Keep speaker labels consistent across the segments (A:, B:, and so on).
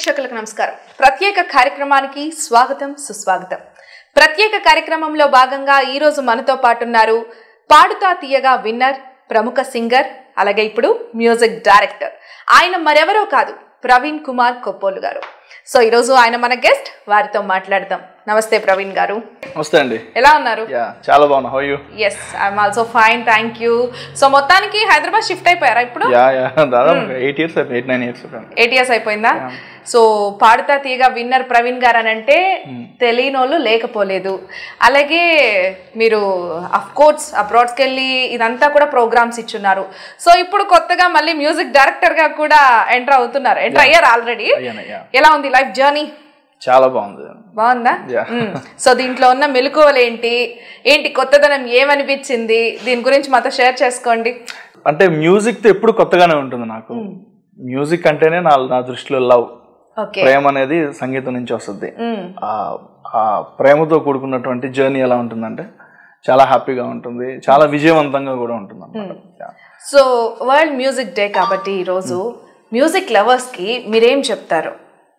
A: ప్రేక్షకులకు నమస్కారం ప్రత్యేక కార్యక్రమానికి స్వాగతం సుస్వాగతం ప్రత్యేక కార్యక్రమంలో భాగంగా ఈ రోజు మనతో పాటు ఉన్నారు పాడుతా తీయగా విన్నర్ ప్రముఖ సింగర్ అలాగే ఇప్పుడు మ్యూజిక్ డైరెక్టర్ ఆయన మరెవరో కాదు ప్రవీణ్ కుమార్ కొప్పోలు గారు సో ఈరోజు ఆయన మన గెస్ట్ వారితో మాట్లాడదాం నమస్తే ప్రవీణ్ గారు
B: నమస్తే అండి
A: ఎలా ఉన్నారు
B: యా చాలా బాగున్నా how you
A: yes I'm also fine thank you so మొత్తానికి హైదరాబాద్ షిఫ్ట్ అయిపోయారా ఇప్పుడు
B: యా యా దాదాపు ఎయిట్ ఇయర్స్ అయిపోయి ఎయిట్ నైన్ ఇయర్స్ అయిపోయింది
A: ఎయిట్ ఇయర్స్ అయిపోయిందా సో పాడుతా తీయగా విన్నర్ ప్రవీణ్ గారు అని అంటే తెలియనోళ్ళు లేకపోలేదు అలాగే మీరు అఫ్ కోర్స్ అబ్రాడ్స్కి వెళ్ళి ఇదంతా కూడా ప్రోగ్రామ్స్ ఇచ్చున్నారు సో ఇప్పుడు కొత్తగా మళ్ళీ మ్యూజిక్ డైరెక్టర్ గా కూడా ఎంటర్ అవుతున్నారు ఎంటర్ అయ్యారు ఆల్రెడీ
B: అయ్యాను యా
A: ఎలా ఉంది లైఫ్ జర్నీ
B: చాలా బాగుంది
A: బాగుందా
B: Yeah.
A: మ్మ్. సో దీంట్లో ఉన్న మెలకువలు ఏంటి ఏంటి కొత్తదనం ఏమనిపించింది దీని గురించి మాతో షేర్ చేసుకోండి
B: అంటే మ్యూజిక్ తో ఎప్పుడు కొత్తగానే ఉంటుంది నాకు మ్యూజిక్ అంటేనే నా నా దృష్టిలో లవ్
A: ఓకే
B: ప్రేమ అనేది సంగీతం నుంచి వస్తుంది ఆ ఆ ప్రేమతో కూడుకున్నటువంటి జర్నీ ఎలా ఉంటుందంటే చాలా హ్యాపీగా ఉంటుంది చాలా విజయవంతంగా కూడా ఉంటుంది అనమాట
A: సో వరల్డ్ మ్యూజిక్ డే కాబట్టి ఈరోజు మ్యూజిక్ లవర్స్కి మీరేం చెప్తారు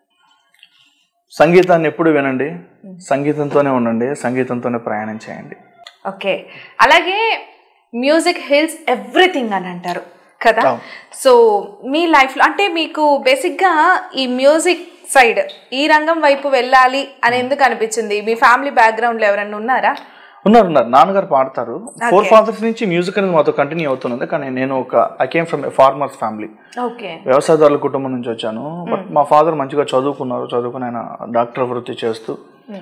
B: సంగీతాన్ని ఎప్పుడు వినండి సంగీతంతోనే ఉండండి సంగీతంతోనే ప్రయాణం చేయండి
A: ఓకే అలాగే మ్యూజిక్ హిల్స్ ఎవ్రీథింగ్ అని అంటారు కదా
B: అవును.
A: సో మీ లైఫ్లో అంటే మీకు బేసిక్గా ఈ మ్యూజిక్ సైడ్ ఈ రంగం వైపు వెళ్ళాలి అని ఎందుకు అనిపించింది మీ ఫ్యామిలీ బ్యాక్గ్రౌండ్లో ఎవరైనా ఉన్నారా
B: ఉన్నారు ఉన్నారు నాన్నగారు పాడతారు ఫోర్ ఫాదర్స్ నుంచి మ్యూజిక్ అనేది మాతో కంటిన్యూ అవుతున్నది కానీ నేను ఒక I came from farmers family
A: okay
B: వ్యవసాయదారుల కుటుంబం నుంచి వచ్చాను బట్ మా ఫాదర్ మంచిగా చదువుకున్నారు చదువుకుని ఆయన డాక్టర్ వృత్తి చేస్తూ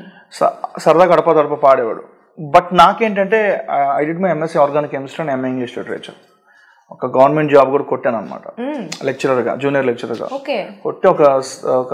B: స- సరదా గడప గడప పాడేవాడు బట్ నాకేంటంటే I did my MSc organic chemistry and MA English literature ఒక గవర్నమెంట్ జాబ్ కూడా కొట్టాను అనమాట లెక్చరర్గా జూనియర్ లెక్చరర్గా
A: ఓకే
B: కొట్టి ఒక ఒక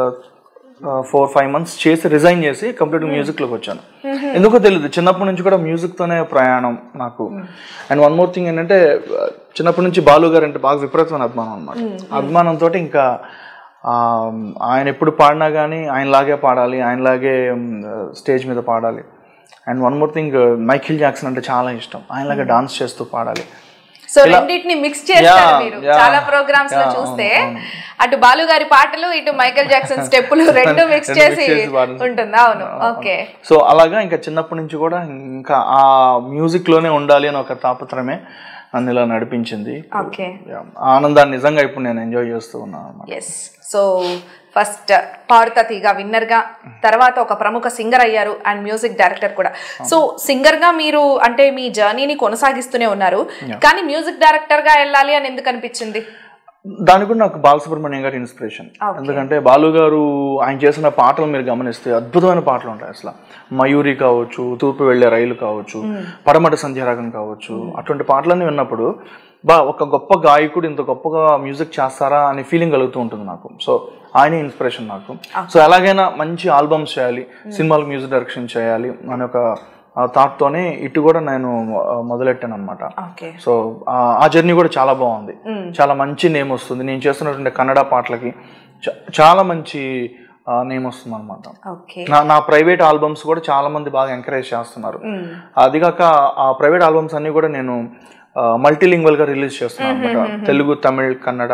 B: ఫోర్ ఫైవ్ మంత్స్ చేసి రిజైన్ చేసి కంప్లీట్ మ్యూజిక్ లోకి వచ్చాను ఎందుకో తెలియదు చిన్నప్పటి నుంచి కూడా మ్యూజిక్ తోనే ప్రయాణం నాకు అండ్ వన్ మోర్ థింగ్ ఏంటంటే ఆ, చిన్నప్పటి నుంచి బాలు గారు అంటే బాగా విపరీతమైన అభిమానం అనమాట అభిమానంతో ఇంకా ఆ, ఆయన ఎప్పుడు పాడినా కానీ ఆయనలాగే పాడాలి ఆయనలాగే స్టేజ్ మీద పాడాలి and one more thing Michael Jackson అంటే చాలా ఇష్టం ఆయనలాగే డాన్స్ చేస్తూ పాడాలి
A: సో రెండింటిని మిక్స్ చేస్తారు
B: Yeah,
A: మీరు
B: yeah.
A: చాలా ప్రోగ్రామ్స్ లో
B: Yeah,
A: చూస్తే
B: అవును,
A: అటు బాలు గారి పాటలు ఇటు మైకేల్ జాక్సన్ స్టెప్పులు రెండు మిక్స్
B: రెండు
A: చేసి
B: mix చేసి పాడు-
A: ఉంటుంది అవును ఓకే
B: సో అలాగా ఇంకా చిన్నప్పటి నుంచి కూడా ఇంకా ఆ మ్యూజిక్ లోనే ఉండాలి అని ఒక తాపత్రమే నన్ను ఇలా నడిపించింది
A: ఓకే
B: Yeah, ఆ ఆనందాన్ని నిజంగా ఇప్పుడు నేను ఎంజాయ్ చేస్తూ ఉన్నాను అన్నమాట
A: ఎస్ సో ఫస్ట్ పాడుతా తీగ విన్నర్ గా తర్వాత ఒక ప్రముఖ సింగర్ అయ్యారు అండ్ మ్యూజిక్ డైరెక్టర్ కూడా సో సింగర్ గా మీరు అంటే మీ జర్నీని కొనసాగిస్తూనే ఉన్నారు కానీ మ్యూజిక్ డైరెక్టర్ గా వెళ్ళాలి అని ఎందుకు అనిపించింది
B: దానికి కూడా నాకు బాలసుబ్రహ్మణ్యం గారి ఇన్స్పిరేషన్ ఎందుకంటే బాలు గారు ఆయన చేసిన పాటలు మీరు గమనిస్తే అద్భుతమైన పాటలు ఉంటాయి అసలు మయూరి కావచ్చు తూర్పు వెళ్ళే రైలు కావచ్చు పడమట సంధ్యారాగం కావచ్చు అటువంటి పాటలన్నీ విన్నప్పుడు బా ఒక గొప్ప గాయకుడు ఇంత గొప్పగా మ్యూజిక్ చేస్తారా అనే ఫీలింగ్ కలుగుతూ ఉంటుంది నాకు సో ఆయనే ఇన్స్పిరేషన్ నాకు సో ఎలాగైనా మంచి ఆల్బమ్స్ చేయాలి సినిమాలకు మ్యూజిక్ డైరెక్షన్ చేయాలి అనే ఒక థాట్తోనే ఇటు కూడా నేను ఆ, మొదలెట్టాను అనమాట
A: ఓకే
B: సో ఆ- ఆ జర్నీ కూడా చాలా బాగుంది చాలా మంచి నేమ్ వస్తుంది నేను చేస్తున్నటువంటి కన్నడ పాటలకి చ- చాలా మంచి నేమ్ వస్తుంది అనమాట
A: ఓకే
B: నా నా ప్రైవేట్ ఆల్బమ్స్ కూడా చాలా మంది బాగా ఎంకరేజ్ చేస్తున్నారు అది కాక ఆ ప్రైవేట్ ఆల్బమ్స్ అన్ని కూడా నేను మల్టీలింగ్వల్ గా రిలీజ్ చేస్తున్నాను అనమాట తెలుగు తమిళ్ కన్నడ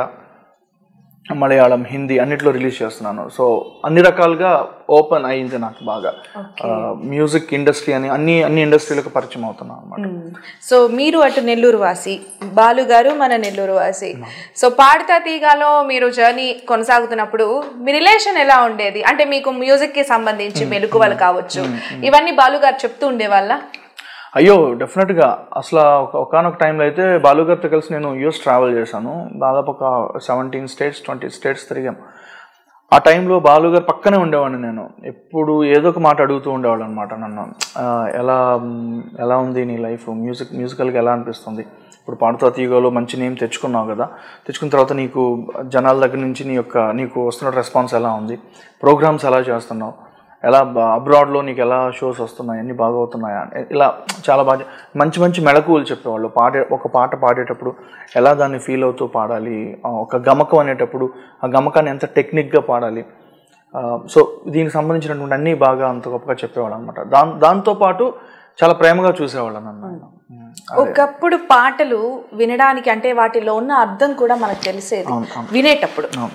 B: మలయాళం హిందీ అన్నిట్లో రిలీజ్ చేస్తున్నాను సో అన్ని రకాలుగా ఓపెన్ అయింది నాకు బాగా మ్యూజిక్ ఇండస్ట్రీ అని అన్ని అన్ని ఇండస్ట్రీలకు పరిచయం అవుతున్నాను అనమాట
A: సో మీరు అటు నెల్లూరు వాసి బాలు గారు మన నెల్లూరు వాసి సో పాడుతా తీగాలో మీరు జర్నీ కొనసాగుతున్నప్పుడు మీ రిలేషన్ ఎలా ఉండేది అంటే మీకు మ్యూజిక్ కి సంబంధించి మెలకువలు కావచ్చు ఇవన్నీ బాలు గారు చెప్తూ ఉండేవాళ్ళ
B: అయ్యో డెఫినెట్గా అసలు ఒక ఒకనొక టైంలో అయితే బాలుగారితో కలిసి నేను యూఎస్ ట్రావెల్ చేశాను దాదాపు ఒక సెవెంటీన్ స్టేట్స్ ట్వంటీ స్టేట్స్ తిరిగాం ఆ టైంలో బాలుగారు పక్కనే ఉండేవాడిని నేను ఎప్పుడు ఏదో ఒక మాట అడుగుతూ ఉండేవాడు అనమాట నన్ను ఆ, ఎలా మ్, ఎలా ఉంది నీ లైఫ్ మ్యూజిక్ మ్యూజికల్గా ఎలా అనిపిస్తుంది ఇప్పుడు పాడుతా తీగలో మంచి నేమ్ తెచ్చుకున్నావు కదా తెచ్చుకున్న తర్వాత నీకు జనాల దగ్గర నుంచి నీ యొక్క నీకు వస్తున్న రెస్పాన్స్ ఎలా ఉంది ప్రోగ్రామ్స్ ఎలా చేస్తున్నావు ఎలా అబ్రాడ్లో నీకు ఎలా షోస్ వస్తున్నాయి అన్ని బాగా అవుతున్నాయా ఇలా చాలా బాగా మంచి మంచి మెళకువలు చెప్పేవాళ్ళు పాడే ఒక పాట పాడేటప్పుడు ఎలా దాన్ని ఫీల్ అవుతూ పాడాలి ఆ, ఒక గమకం అనేటప్పుడు ఆ గమకాన్ని ఎంత టెక్నిక్గా పాడాలి ఆ, సో దీనికి సంబంధించినటువంటి అన్నీ బాగా అంత గొప్పగా చెప్పేవాళ్ళు అనమాట దాన్ దాంతోపాటు చాలా ప్రేమగా చూసేవాళ్ళు నన్ను
A: ఒకప్పుడు పాటలు వినడానికి అంటే వాటిలో ఉన్న అర్థం కూడా మనకు తెలిసేది
B: అవును, అవును.
A: వినేటప్పుడు
B: అవును.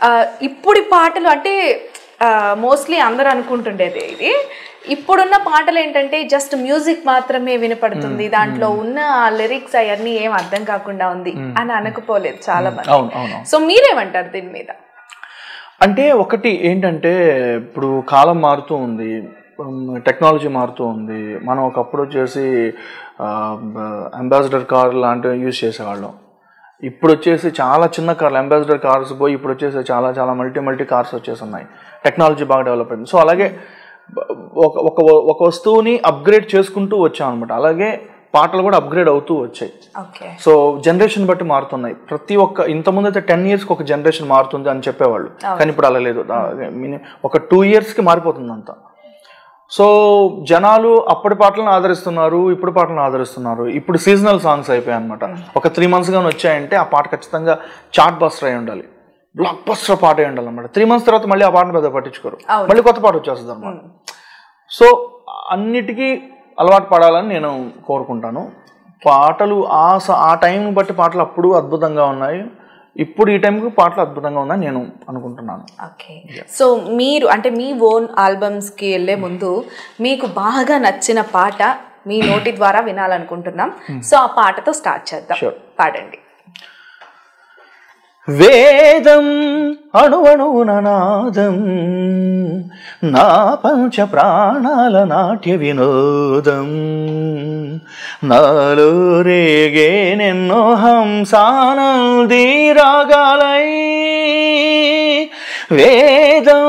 A: ఆ, ఇప్పుడి పాటలు అంటే మోస్ట్లీ అందరూ అనుకుంటుండేది ఇది ఇప్పుడున్న పాటలు ఏంటంటే జస్ట్ మ్యూజిక్ మాత్రమే వినపడుతుంది దాంట్లో ఉన్న లిరిక్స్ అవన్నీ ఏం అర్థం కాకుండా ఉంది అని అనకపోలేదు చాలా మంది
B: అవును అవును
A: సో మీరేమంటారు దీని మీద
B: అంటే ఒకటి ఏంటంటే ఇప్పుడు కాలం మారుతూ ఉంది టెక్నాలజీ మారుతూ ఉంది మనం ఒకప్పుడు వచ్చేసి అంబాసిడర్ కార్ లాంటివి యూజ్ చేసేవాళ్ళం ఇప్పుడు వచ్చేసి చాలా చిన్న కార్లు అంబాసిడర్ కార్స్ పోయి ఇప్పుడు వచ్చేసి చాలా చాలా మల్టీ మల్టీ కార్స్ వచ్చేసి ఉన్నాయి టెక్నాలజీ బాగా డెవలప్ అయింది సో అలాగే బ- ఒక ఒక ఒక వస్తువుని అప్గ్రేడ్ చేసుకుంటూ వచ్చాం అనమాట అలాగే పాటలు కూడా అప్గ్రేడ్ అవుతూ వచ్చాయి
A: ఓకే
B: సో జనరేషన్ బట్టి మారుతున్నాయి ప్రతి ఒక్క ఇంతకుముందు అయితే టెన్ ఇయర్స్కి ఒక జనరేషన్ మారుతుంది అని చెప్పేవాళ్ళు కానీ ఇప్పుడు అలా లేదు దా- మిని- ఒక టూ ఇయర్స్కి మారిపోతుంది అంతా సో జనాలు అప్పటి పాటలను ఆదరిస్తున్నారు ఇప్పుడు పాటలను ఆదరిస్తున్నారు ఇప్పుడు సీజనల్ సాంగ్స్ అయిపోయాయి అనమాట ఒక త్రీ మంత్స్ కానీ వచ్చాయంటే ఆ పాట ఖచ్చితంగా చాట్ బస్టర్ అయి ఉండాలి బ్లాక్ బస్టర్ పాట అయి ఉండాలి అనమాట త్రీ మంత్స్ తర్వాత మళ్ళీ ఆ పాటను పెద్ద పట్టించుకోరు
A: అవును.
B: మళ్ళీ కొత్త పాట వచ్చేస్తుంది అనమాట సో అన్నిటికీ అలవాటు పడాలని నేను కోరుకుంటాను పాటలు ఆ స- ఆ టైం బట్టి పాటలు అప్పుడు అద్భుతంగా ఉన్నాయి ఇప్పుడు ఈ టైంకి పాటలు అద్భుతంగా ఉన్నాయని నేను అనుకుంటున్నాను
A: ఓకే సో మీరు అంటే మీ ఓన్ ఆల్బమ్స్కి వెళ్ళే ముందు మీకు బాగా నచ్చిన పాట మీ నోటి ద్వారా వినాలనుకుంటున్నాం సో ఆ పాటతో స్టార్ట్ చేద్దాం
B: Sure.
A: పాడండి
B: వేదం అణువణువున నాదం నా పంచ ప్రాణాల నాట్య వినోదం నాలో రేగేనెన్నో హంసానంది రాగాలై వేదం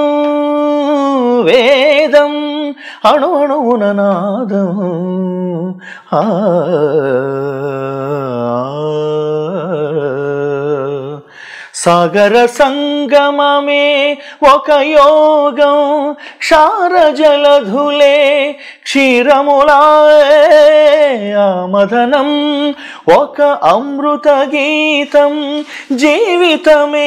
B: వేదం అణు అణువున నాదం ఆ సాగర సంగమమే ఒక యోగం క్షారజలధులే క్షీరములాయే ఆమదనం ఒక అమృత గీతం జీవితమే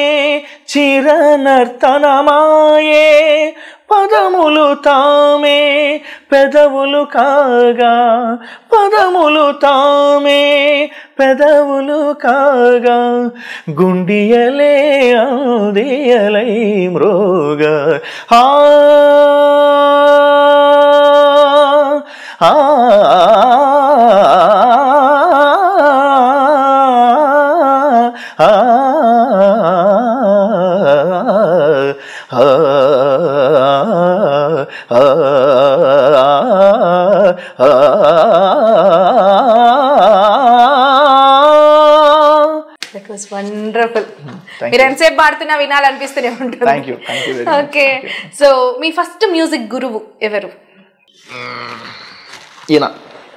B: చిరనర్తనమాయే పదములు తామే పెదవులు కాగా పదములు తామే పెదవులు కాగా గుండియలే అందియలై మృగ ఆ ఆ ఆ
A: దట్ వాస్ వండర్ఫుల్
B: Thank
A: మీరు ఎంతసేపు పాడుతున్నా వినాలనిపిస్తూనే ఉంటుంది
B: thank you thank you very much
A: okay so మీ ఫస్ట్ మ్యూజిక్ గురువు ఎవరు
B: ఈయన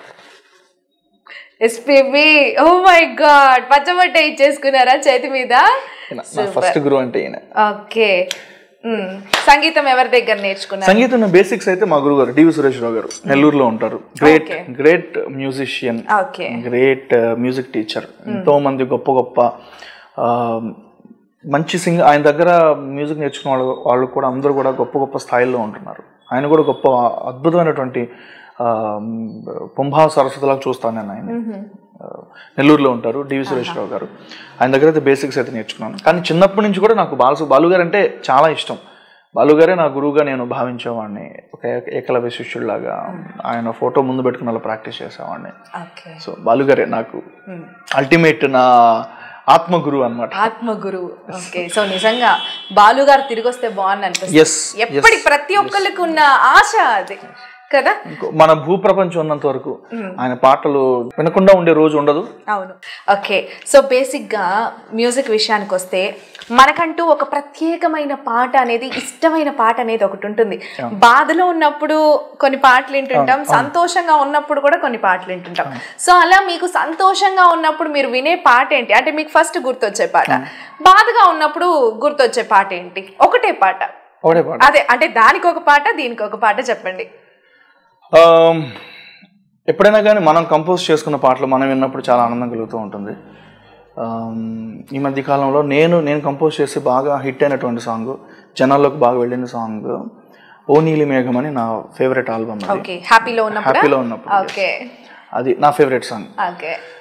A: ఎస్పీబి ఓ మై గాడ్ పచ్చబట్ట ఇచ్చేసుకున్నారా చేతి మీద
B: ఈయన నా ఫస్ట్ గురువు అంటే ఈయన
A: ఓకే సంగీతం ఎవరి దగ్గర నేర్చుకున్నారు
B: సంగీతం బేసిక్స్ అయితే మా గురువు గారు డివి సురేశ్వరరావు గారు నెల్లూరులో ఉంటారు great great musician
A: okay
B: great music teacher ఎంతో మంది గొప్ప గొప్ప ఆ, మంచి సింగ్ ఆయన దగ్గర మ్యూజిక్ నేర్చుకున్న వాళ్ళు వాళ్ళు కూడా అందరూ కూడా గొప్ప గొప్ప స్థాయిలో ఉంటున్నారు ఆయన కూడా గొప్ప అద్భుతమైనటువంటి ఆ, కుంభా సరస్వతిలాగా చూస్తాను నేను ఆయన ఆ, నెల్లూరులో ఉంటారు డివి సురేశ్వరరావు గారు ఆయన దగ్గర అయితే బేసిక్స్ అయితే నేర్చుకున్నాను కానీ చిన్నప్పటి నుంచి కూడా నాకు బాలు బాలు గారు అంటే చాలా ఇష్టం బాలు గారే నా గురువుగా నేను భావించేవాడిని ఒక ఏక- ఏకలవ్య శిష్యుడిలాగా ఆయన ఫోటో ముందు పెట్టుకుని అలా ప్రాక్టీస్ చేసేవాడిని
A: ఓకే
B: సో బాలు గారే నాకు అల్టిమేట్ నా ఆత్మ గురువు అనమాట
A: ఆత్మ గురువు ఓకే సో నిజంగా బాలు గారు తిరిగి వస్తే బాగుంది అనిపిస్తుంది
B: ఎస్
A: ఎప్పటి ప్రతి ఒక్కరికి ఉన్న ఆశ అది కదా
B: మన భూప్రపంచం ఉన్నంత వరకు ఆయన పాటలు వినకుండా ఉండే రోజు ఉండదు
A: అవును ఓకే సో బేసిక్గా మ్యూజిక్ విషయానికి వస్తే మనకంటూ ఒక ప్రత్యేకమైన పాట అనేది ఇష్టమైన పాట అనేది ఒకటి ఉంటుంది బాధలో ఉన్నప్పుడు కొన్ని పాటలు వింటుంటాం సంతోషంగా ఉన్నప్పుడు కూడా కొన్ని పాటలు వింటుంటాం సో అలా మీకు సంతోషంగా ఉన్నప్పుడు మీరు వినే పాట ఏంటి అంటే మీకు ఫస్ట్ గుర్తొచ్చే పాట బాధగా ఉన్నప్పుడు గుర్తొచ్చే పాట ఏంటి ఒకటే పాట
B: ఒకటే పాట
A: అదే అంటే దానికి ఒక పాట దీనికి ఒక పాట చెప్పండి
B: ఆమ్, ఎప్పుడైనా కానీ మనం కంపోజ్ చేసుకున్న పాటలు మనం విన్నప్పుడు చాలా ఆనందం కలుగుతూ ఉంటుంది ఆమ్, ఈ మధ్య కాలంలో నేను నేను కంపోజ్ చేసి బాగా హిట్ అయినటువంటి సాంగ్ జనాల్లోకి బాగా వెళ్ళిన సాంగ్ ఓ నీలి మేఘం అని నా ఫేవరెట్ ఆల్బమ్ అది
A: ఓకే హ్యాపీలో ఉన్నప్పుడు
B: హ్యాపీలో ఉన్నప్పుడు
A: ఓకే
B: అది నా ఫేవరెట్ సాంగ్
A: ఓకే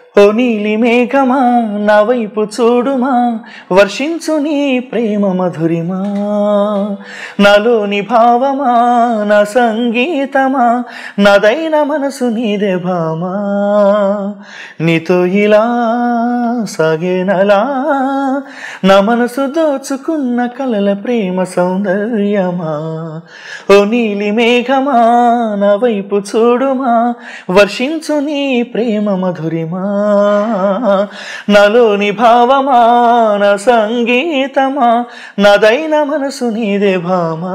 B: ఓ నీలి మేఘమా నా వైపు చూడుమా వర్షించు నీ ప్రేమ మధురిమా నాలోని భావమా నా సంగీతమా నాదైన మనసు నీదే భామా నీతో ఇలా సాగేనలా నా మనసు దోచుకున్న కలల ప్రేమ సౌందర్యమా ఓ నీలి మేఘమా నా వైపు చూడుమా వర్షించు నీ ప్రేమ మధురిమా నాలోని భావమా నా సంగీతమా నాదైన మనసు నీదే భామా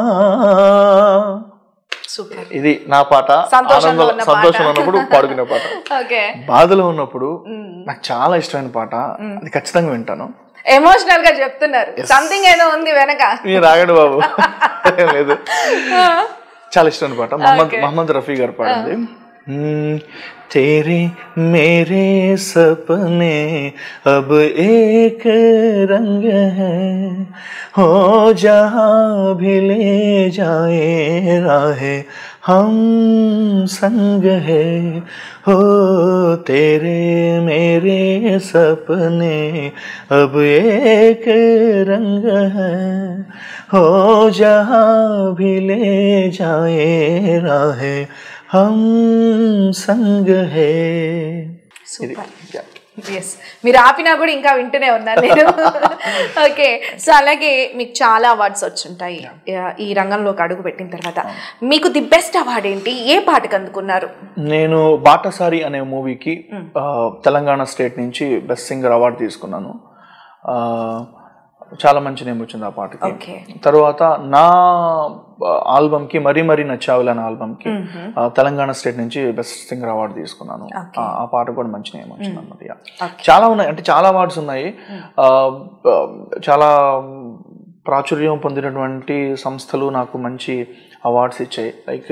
A: సూపర్
B: ఇది నా పాట
A: సంతోషంలో
B: ఆనందంలో-
A: ఉన్న పాట.
B: సంతోషంలో ఉన్నప్పుడు పాడుకునే పాట
A: ఓకే
B: బాధలో ఉన్నప్పుడు నాకు చాలా ఇష్టమైన పాట అది ఖచ్చితంగా వింటాను
A: ఎమోషనల్ గా చెప్తున్నారు సంథింగ్ ఏదో ఉంది వెనక
B: మీరు రాగండి బాబు ఏం లేదు చాలా ఇష్టమైన పాట మహమ్మద్ మహమ్మద్ రఫీ గారు పాడింది మ్మ్. तेरे मेरे सपने अब एक रंग है हो जहाँ भी ले जाए राहे हम संग है हो तेरे मेरे सपने अब एक रंग है हो जहाँ भी ले जाए राहे हम संग है
A: సూపర్ ఎస్ మీరు ఆపినా కూడా ఇంకా వింటూనే ఉన్నాను నేను ఓకే సో అలాగే మీకు చాలా అవార్డ్స్ వచ్చుంటాయి ఈ రంగంలోకి అడుగు పెట్టిన తర్వాత మీకు ది బెస్ట్ అవార్డ్ ఏంటి ఏ పాటకు అందుకున్నారు
B: నేను బాటసారి అనే మూవీకి ఆ, తెలంగాణ స్టేట్ నుంచి బెస్ట్ సింగర్ అవార్డు తీసుకున్నాను ఆ, చాలా మంచి నేమ్ వచ్చింది ఆ పాటకి
A: ఓకే
B: తర్వాత నా ఆల్బమ్కి మరీ మరీ నచ్చావులు అనే ఆల్బమ్కి ఆ, తెలంగాణ స్టేట్ నుంచి బెస్ట్ సింగర్ అవార్డు తీసుకున్నాను ఆ ఆ పాట కూడా మంచి నేమ్ వచ్చింది అన్నమాట yeah. చాలా ఉన్నాయి అంటే చాలా అవార్డ్స్ ఉన్నాయి ఆ, ఆ, చాలా ప్రాచుర్యం పొందినటువంటి సంస్థలు నాకు మంచి అవార్డ్స్ ఇచ్చాయి లైక్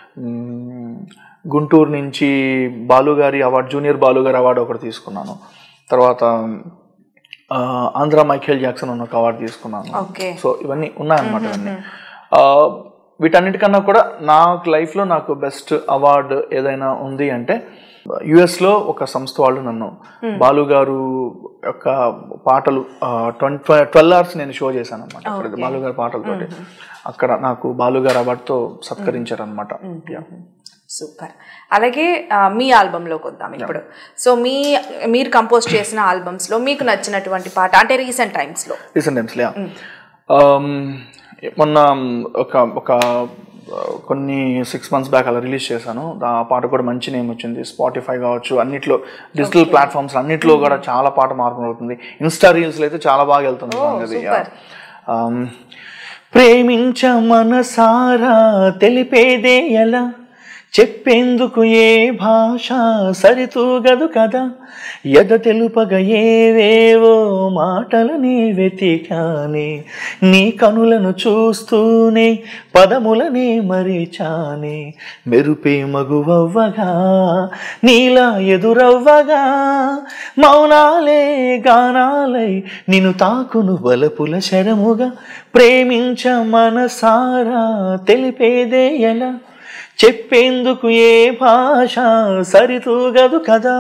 B: గుంటూరు నుంచి బాలుగారి అవార్డు జూనియర్ బాలుగారి అవార్డు ఒకటి తీసుకున్నాను తర్వాత ఆ, ఆంధ్ర మైఖేల్ జాక్సన్ ఉన్న ఒక అవార్డు తీసుకున్నాను
A: ఓకే
B: సో ఇవన్నీ ఉన్నాయన్నమాట ఇవన్నీ ఆ, వీటన్నిటికన్నా కూడా నాకు లైఫ్లో నాకు బెస్ట్ అవార్డు ఏదైనా ఉంది అంటే US లో ఒక సంస్థ వాళ్ళు నన్ను బాలు గారు యొక్క పాటలు ట్వంటీ ట్వెల్వ్ అవర్స్ నేను షో చేశాను అనమాట అక్కడ బాలు గారి పాటలతోటి అక్కడ నాకు బాలు గారు అవార్డుతో సత్కరించారు అనమాట
A: సూపర్ అలాగే ఆ, మీ ఆల్బంలోకి వద్దాం ఇప్పుడు సో మీ మీరు కంపోజ్ చేసిన ఆల్బమ్స్ లో మీకు నచ్చినటువంటి పాట అంటే రీసెంట్ టైమ్స్ లో
B: రీసెంట్ టైమ్స్లో మొన్న ఒక ఒక ఆ, కొన్ని సిక్స్ మంత్స్ బ్యాక్ అలా రిలీజ్ చేశాను ఆ పాట కూడా మంచి నేమ్ వచ్చింది స్పాటిఫై కావచ్చు అన్నిట్లో డిజిటల్ ప్లాట్ఫామ్స్ అన్నిట్లో కూడా చాలా పాట మార్పు అవుతుంది ఇన్స్టా రీల్స్లో అయితే చాలా బాగా వెళ్తుంది song అది.
A: super.
B: Um, ప్రేమించ మనసారా తెలిపేదే ఎలా చెప్పేందుకు ఏ భాష సరితూగదు కదా ఎద తెలుపగ ఏవేవో మాటలని వెతికానే నీ కనులను చూస్తూనే పదములనే మరిచానే మెరుపే మగువవ్వగా నీలా ఎదురవ్వగా మౌనాలే గానాలై నిన్ను తాకును వలపుల శరముగా ప్రేమించ మనసారా తెలిపేదే ఎలా చెప్పేందుకు ఏ భాష సరితూగదు కదా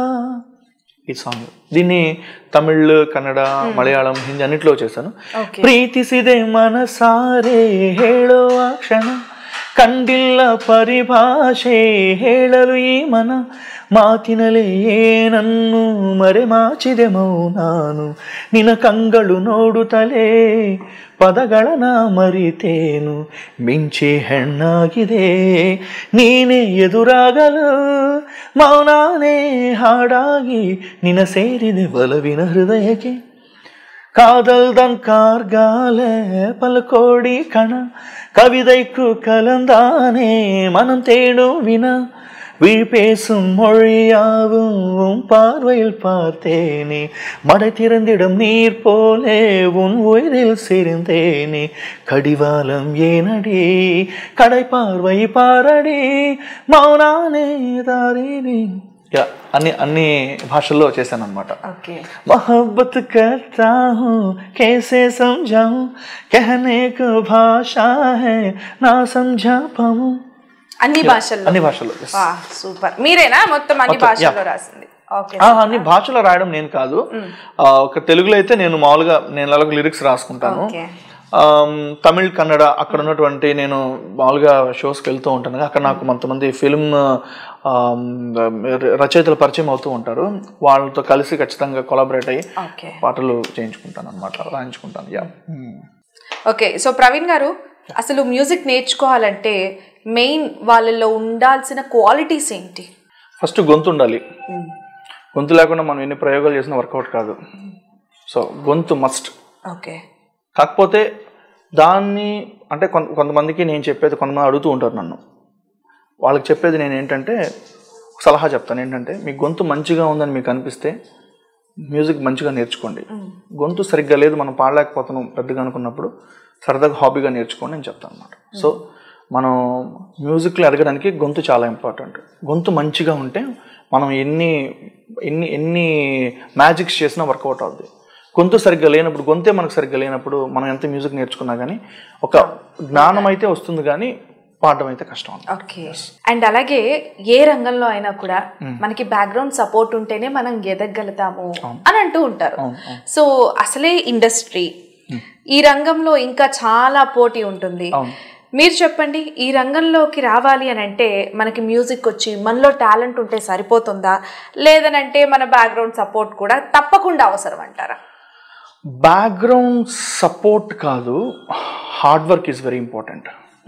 B: ఈ సాంగ్ దీన్ని తమిళ్ కన్నడ మలయాళం హిందీ అన్నిట్లో చేశాను
A: ఓకే
B: ಪ್ರೀತಿಸಿದೆ ಮನಸಾರೆ ಹೇಳೋ ಆ ಕ್ಷಣ ಕಂಡಿಲ್ಲ ಪರಿಭಾಷೆ ಹೇಳಲು ಈ ಮನ ಮಾತಿನಲೇ ಏನನ್ನು ಮರೆಮಾಚಿದೆ ಮೌನಾನು ನಿನ ಕಂಗಳು ನೋಡುತ್ತಲೇ ಪದಗಳನ ಮರಿತೇನು ಮಿಂಚಿ ಹೆಣ್ಣಾಗಿದೆ ನೀನೇ ಎದುರಾಗಲು ಮೌನಾನೇ ಹಾಡಾಗಿ ನಿನ ಸೇರಿದೆ ಒಲವಿನ ಹೃದಯಕ್ಕೆ காதல் தான் கார்கால பல கோடி கண கவிதைக்கு கலந்தானே மனம் தேடும் வினா விழி பேசும் மொழியாவும் உன் பார்வையில் பார்த்தேனே மடை திறந்திடும் நீர் போலே உன் உயிரில் சிரிந்தேனே கடிவாளம் ஏனடி கடை பார்வை பாரடி మౌనానే దారిని యా అన్ని అన్ని భాషల్లో చేశాను అనమాట
A: ఓకే
B: मोहब्बत करता हूँ कैसे समझाऊं कहने को भाषा है ना समझा पाऊं
A: అన్ని భాషల్లో
B: అన్ని భాషల్లో yes.
A: సూపర్ మీరేనా మొత్తం అన్ని
B: మొత్తం,
A: భాషల్లో
B: yeah.
A: రాసింది ఓకే
B: ఆ, అన్ని భాషలో రాయడం నేను కాదు ఆ, ఒక తెలుగులో అయితే నేను మామూలుగా నేను అలాగ లిరిక్స్ రాసుకుంటాను
A: ఓకే
B: ఆమ్, తమిళ్ కన్నడ అక్కడ ఉన్నటువంటి నేను మామూలుగా షోస్కి వెళ్తూ ఉంటాను కదా, అక్కడ నాకు కొంతమంది ఫిల్మ్ ఆమ్, రచయితలు పరిచయం అవుతూ ఉంటారు వాళ్ళతో కలిసి ఖచ్చితంగా కొలాబరేట్ అయ్యి
A: ఓకే
B: పాటలు చేయించుకుంటాను అనమాట రాయించుకుంటాను యా
A: ఓకే సో ప్రవీణ్ గారు అసలు మ్యూజిక్ నేర్చుకోవాలంటే మెయిన్ వాళ్ళలో ఉండాల్సిన క్వాలిటీస్ ఏంటి
B: ఫస్ట్ గొంతు ఉండాలి గొంతు లేకుండా మనం ఎన్ని ప్రయోగాలు చేసినా వర్కౌట్ కాదు సో గొంతు మస్ట్
A: ఓకే
B: కాకపోతే దాన్ని అంటే కొంత కొంతమందికి నేను చెప్పేది కొంతమంది అడుగుతూ ఉంటారు నన్ను వాళ్ళకి చెప్పేది నేను ఏంటంటే ఒక సలహా చెప్తాను ఏంటంటే మీ గొంతు మంచిగా ఉందని మీకు అనిపిస్తే మ్యూజిక్ మంచిగా నేర్చుకోండి గొంతు సరిగ్గా లేదు మనం పాడలేకపోతున్నాం పెద్దగా అనుకున్నప్పుడు సరదాగా హాబీగా నేర్చుకోండి నేను చెప్తాను అనమాట సో మనం మ్యూజిక్లో ఎదగడానికి గొంతు చాలా ఇంపార్టెంట్ గొంతు మంచిగా ఉంటే మనం ఎన్ని ఎన్ని ఎన్ని మ్యాజిక్స్ చేసినా వర్కౌట్ అవుద్ది గొంతు సరిగ్గా లేనప్పుడు గొంతే మనకు సరిగ్గా లేనప్పుడు మనం ఎంత మ్యూజిక్ నేర్చుకున్నా కానీ ఒక జ్ఞానం అయితే వస్తుంది కానీ పాడడం అయితే కష్టం
A: ఓకే అండ్ అలాగే ఏ రంగంలో అయినా కూడా మనకి బ్యాక్గ్రౌండ్ సపోర్ట్ ఉంటేనే మనం ఎదగలుగుతాము అని అంటూ ఉంటారు సో అసలే ఇండస్ట్రీ ఈ రంగంలో ఇంకా చాలా పోటీ ఉంటుంది
B: అవును.
A: మీరు చెప్పండి ఈ రంగంలోకి రావాలి అని అంటే మనకి మ్యూజిక్ వచ్చి మనలో టాలెంట్ ఉంటే సరిపోతుందా లేదనంటే మన బ్యాక్గ్రౌండ్ సపోర్ట్ కూడా తప్పకుండా అవసరం అంటారా
B: బ్యాక్గ్రౌండ్ సపోర్ట్ కాదు hard work is very important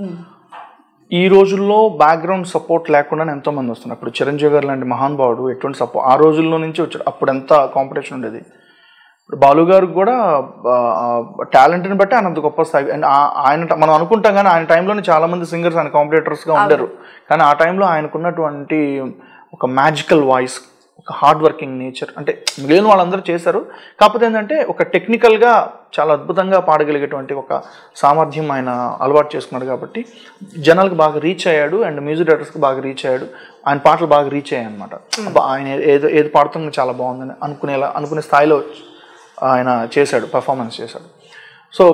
B: ఈ రోజుల్లో బ్యాక్గ్రౌండ్ సపోర్ట్ లేకుండా ఎంతో మంది వస్తున్నారు ఇప్పుడు చిరంజీవి గారు లాంటి మహానుభావుడు ఎటువంటి సపోర్ట్ ఆ రోజుల్లో నుంచి వచ్చాడు అప్పుడు ఎంత కాంపిటీషన్ ఉండేది ఇప్పుడు బాలు గారికి కూడా టాలెంట్ని బట్టి ఆయన అంత గొప్ప స్థాయి అండ్ ఆ- ఆయన ట- మనం అనుకుంటాం కానీ ఆయన టైంలోనే చాలా మంది సింగర్స్ ఆయన కాంపిటేటర్స్గా ఉండరు కానీ ఆ టైంలో ఆయనకున్నటువంటి ఒక మ్యాజికల్ వాయిస్ ఒక హార్డ్ వర్కింగ్ నేచర్ అంటే మిగిలిన వాళ్ళందరూ చేశారు కాకపోతే ఏంటంటే ఒక టెక్నికల్గా చాలా అద్భుతంగా పాడగలిగేటువంటి ఒక సామర్థ్యం ఆయన అలవాటు చేసుకున్నాడు కాబట్టి జనాలకు బాగా రీచ్ అయ్యాడు అండ్ మ్యూజిక్ డైరెక్టర్స్కి బాగా రీచ్ అయ్యాడు ఆయన పాటలు బాగా రీచ్ అయ్యాయి అనమాట ఆయన ఏదో ఏది పాడుతున్నా చాలా బాగుందని అనుకునేలా అనుకునే స్థాయిలో ఆయన చేశాడు పర్ఫార్మెన్స్ చేశాడు సో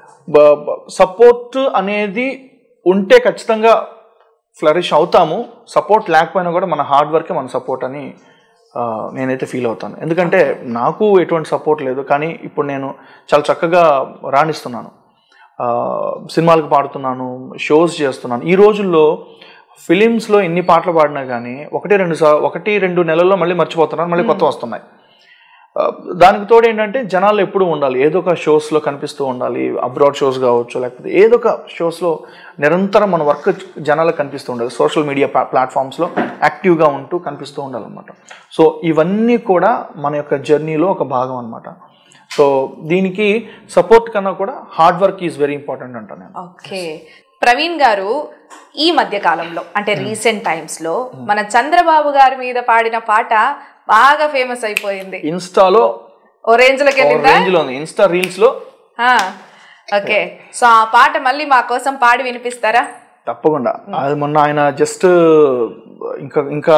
B: సపోర్ట్ అనేది ఉంటే ఖచ్చితంగా ఫ్లరిష్ అవుతాము సపోర్ట్ లేకపోయినా కూడా మన హార్డ్ వర్కే మన సపోర్ట్ అని ఆ, నేనైతే ఫీల్ అవుతాను ఎందుకంటే నాకు ఎటువంటి సపోర్ట్ లేదు కానీ ఇప్పుడు నేను చాలా చక్కగా రాణిస్తున్నాను ఆ, సినిమాలకు పాడుతున్నాను షోస్ చేస్తున్నాను ఈ రోజుల్లో ఫిలిమ్స్లో ఎన్ని పాటలు పాడినా కానీ ఒకటి రెండు సా ఒకటి రెండు నెలల్లో మళ్ళీ మర్చిపోతున్నారు మళ్ళీ కొత్త వస్తున్నాయి ఆ, దానికి తోడు ఏంటంటే జనాలు ఎప్పుడూ ఉండాలి ఏదో ఒక షోస్లో కనిపిస్తూ ఉండాలి అబ్రాడ్ షోస్ కావచ్చు లేకపోతే ఏదో ఒక షోస్లో నిరంతరం మన వర్క్ జనాలకు కనిపిస్తూ ఉండాలి సోషల్ మీడియా ప్లాట్ఫామ్స్లో యాక్టివ్గా ఉంటూ కనిపిస్తూ ఉండాలన్నమాట సో ఇవన్నీ కూడా మన యొక్క జర్నీలో ఒక భాగం అనమాట సో దీనికి సపోర్ట్ కన్నా కూడా hard work is very important అంటాను నేను
A: ఓకే ప్రవీణ్ గారు ఈ మధ్య కాలంలో అంటే రీసెంట్ టైమ్స్ లో మన చంద్రబాబు గారి మీద పాడిన పాట బాగా ఫేమస్ అయిపోయింది
B: ఇన్స్టాలో
A: ఓ రేంజ్ లోకి వెళ్ళిందా
B: రేంజ్లో ఉంది ఇన్స్టా రీల్స్లో
A: ఆ, ఓకే సో ఆ పాట మళ్ళీ మా కోసం పాడి వినిపిస్తారా
B: తప్పకుండా అది మొన్న ఆయన జస్ట్ ఇంకా ఇంకా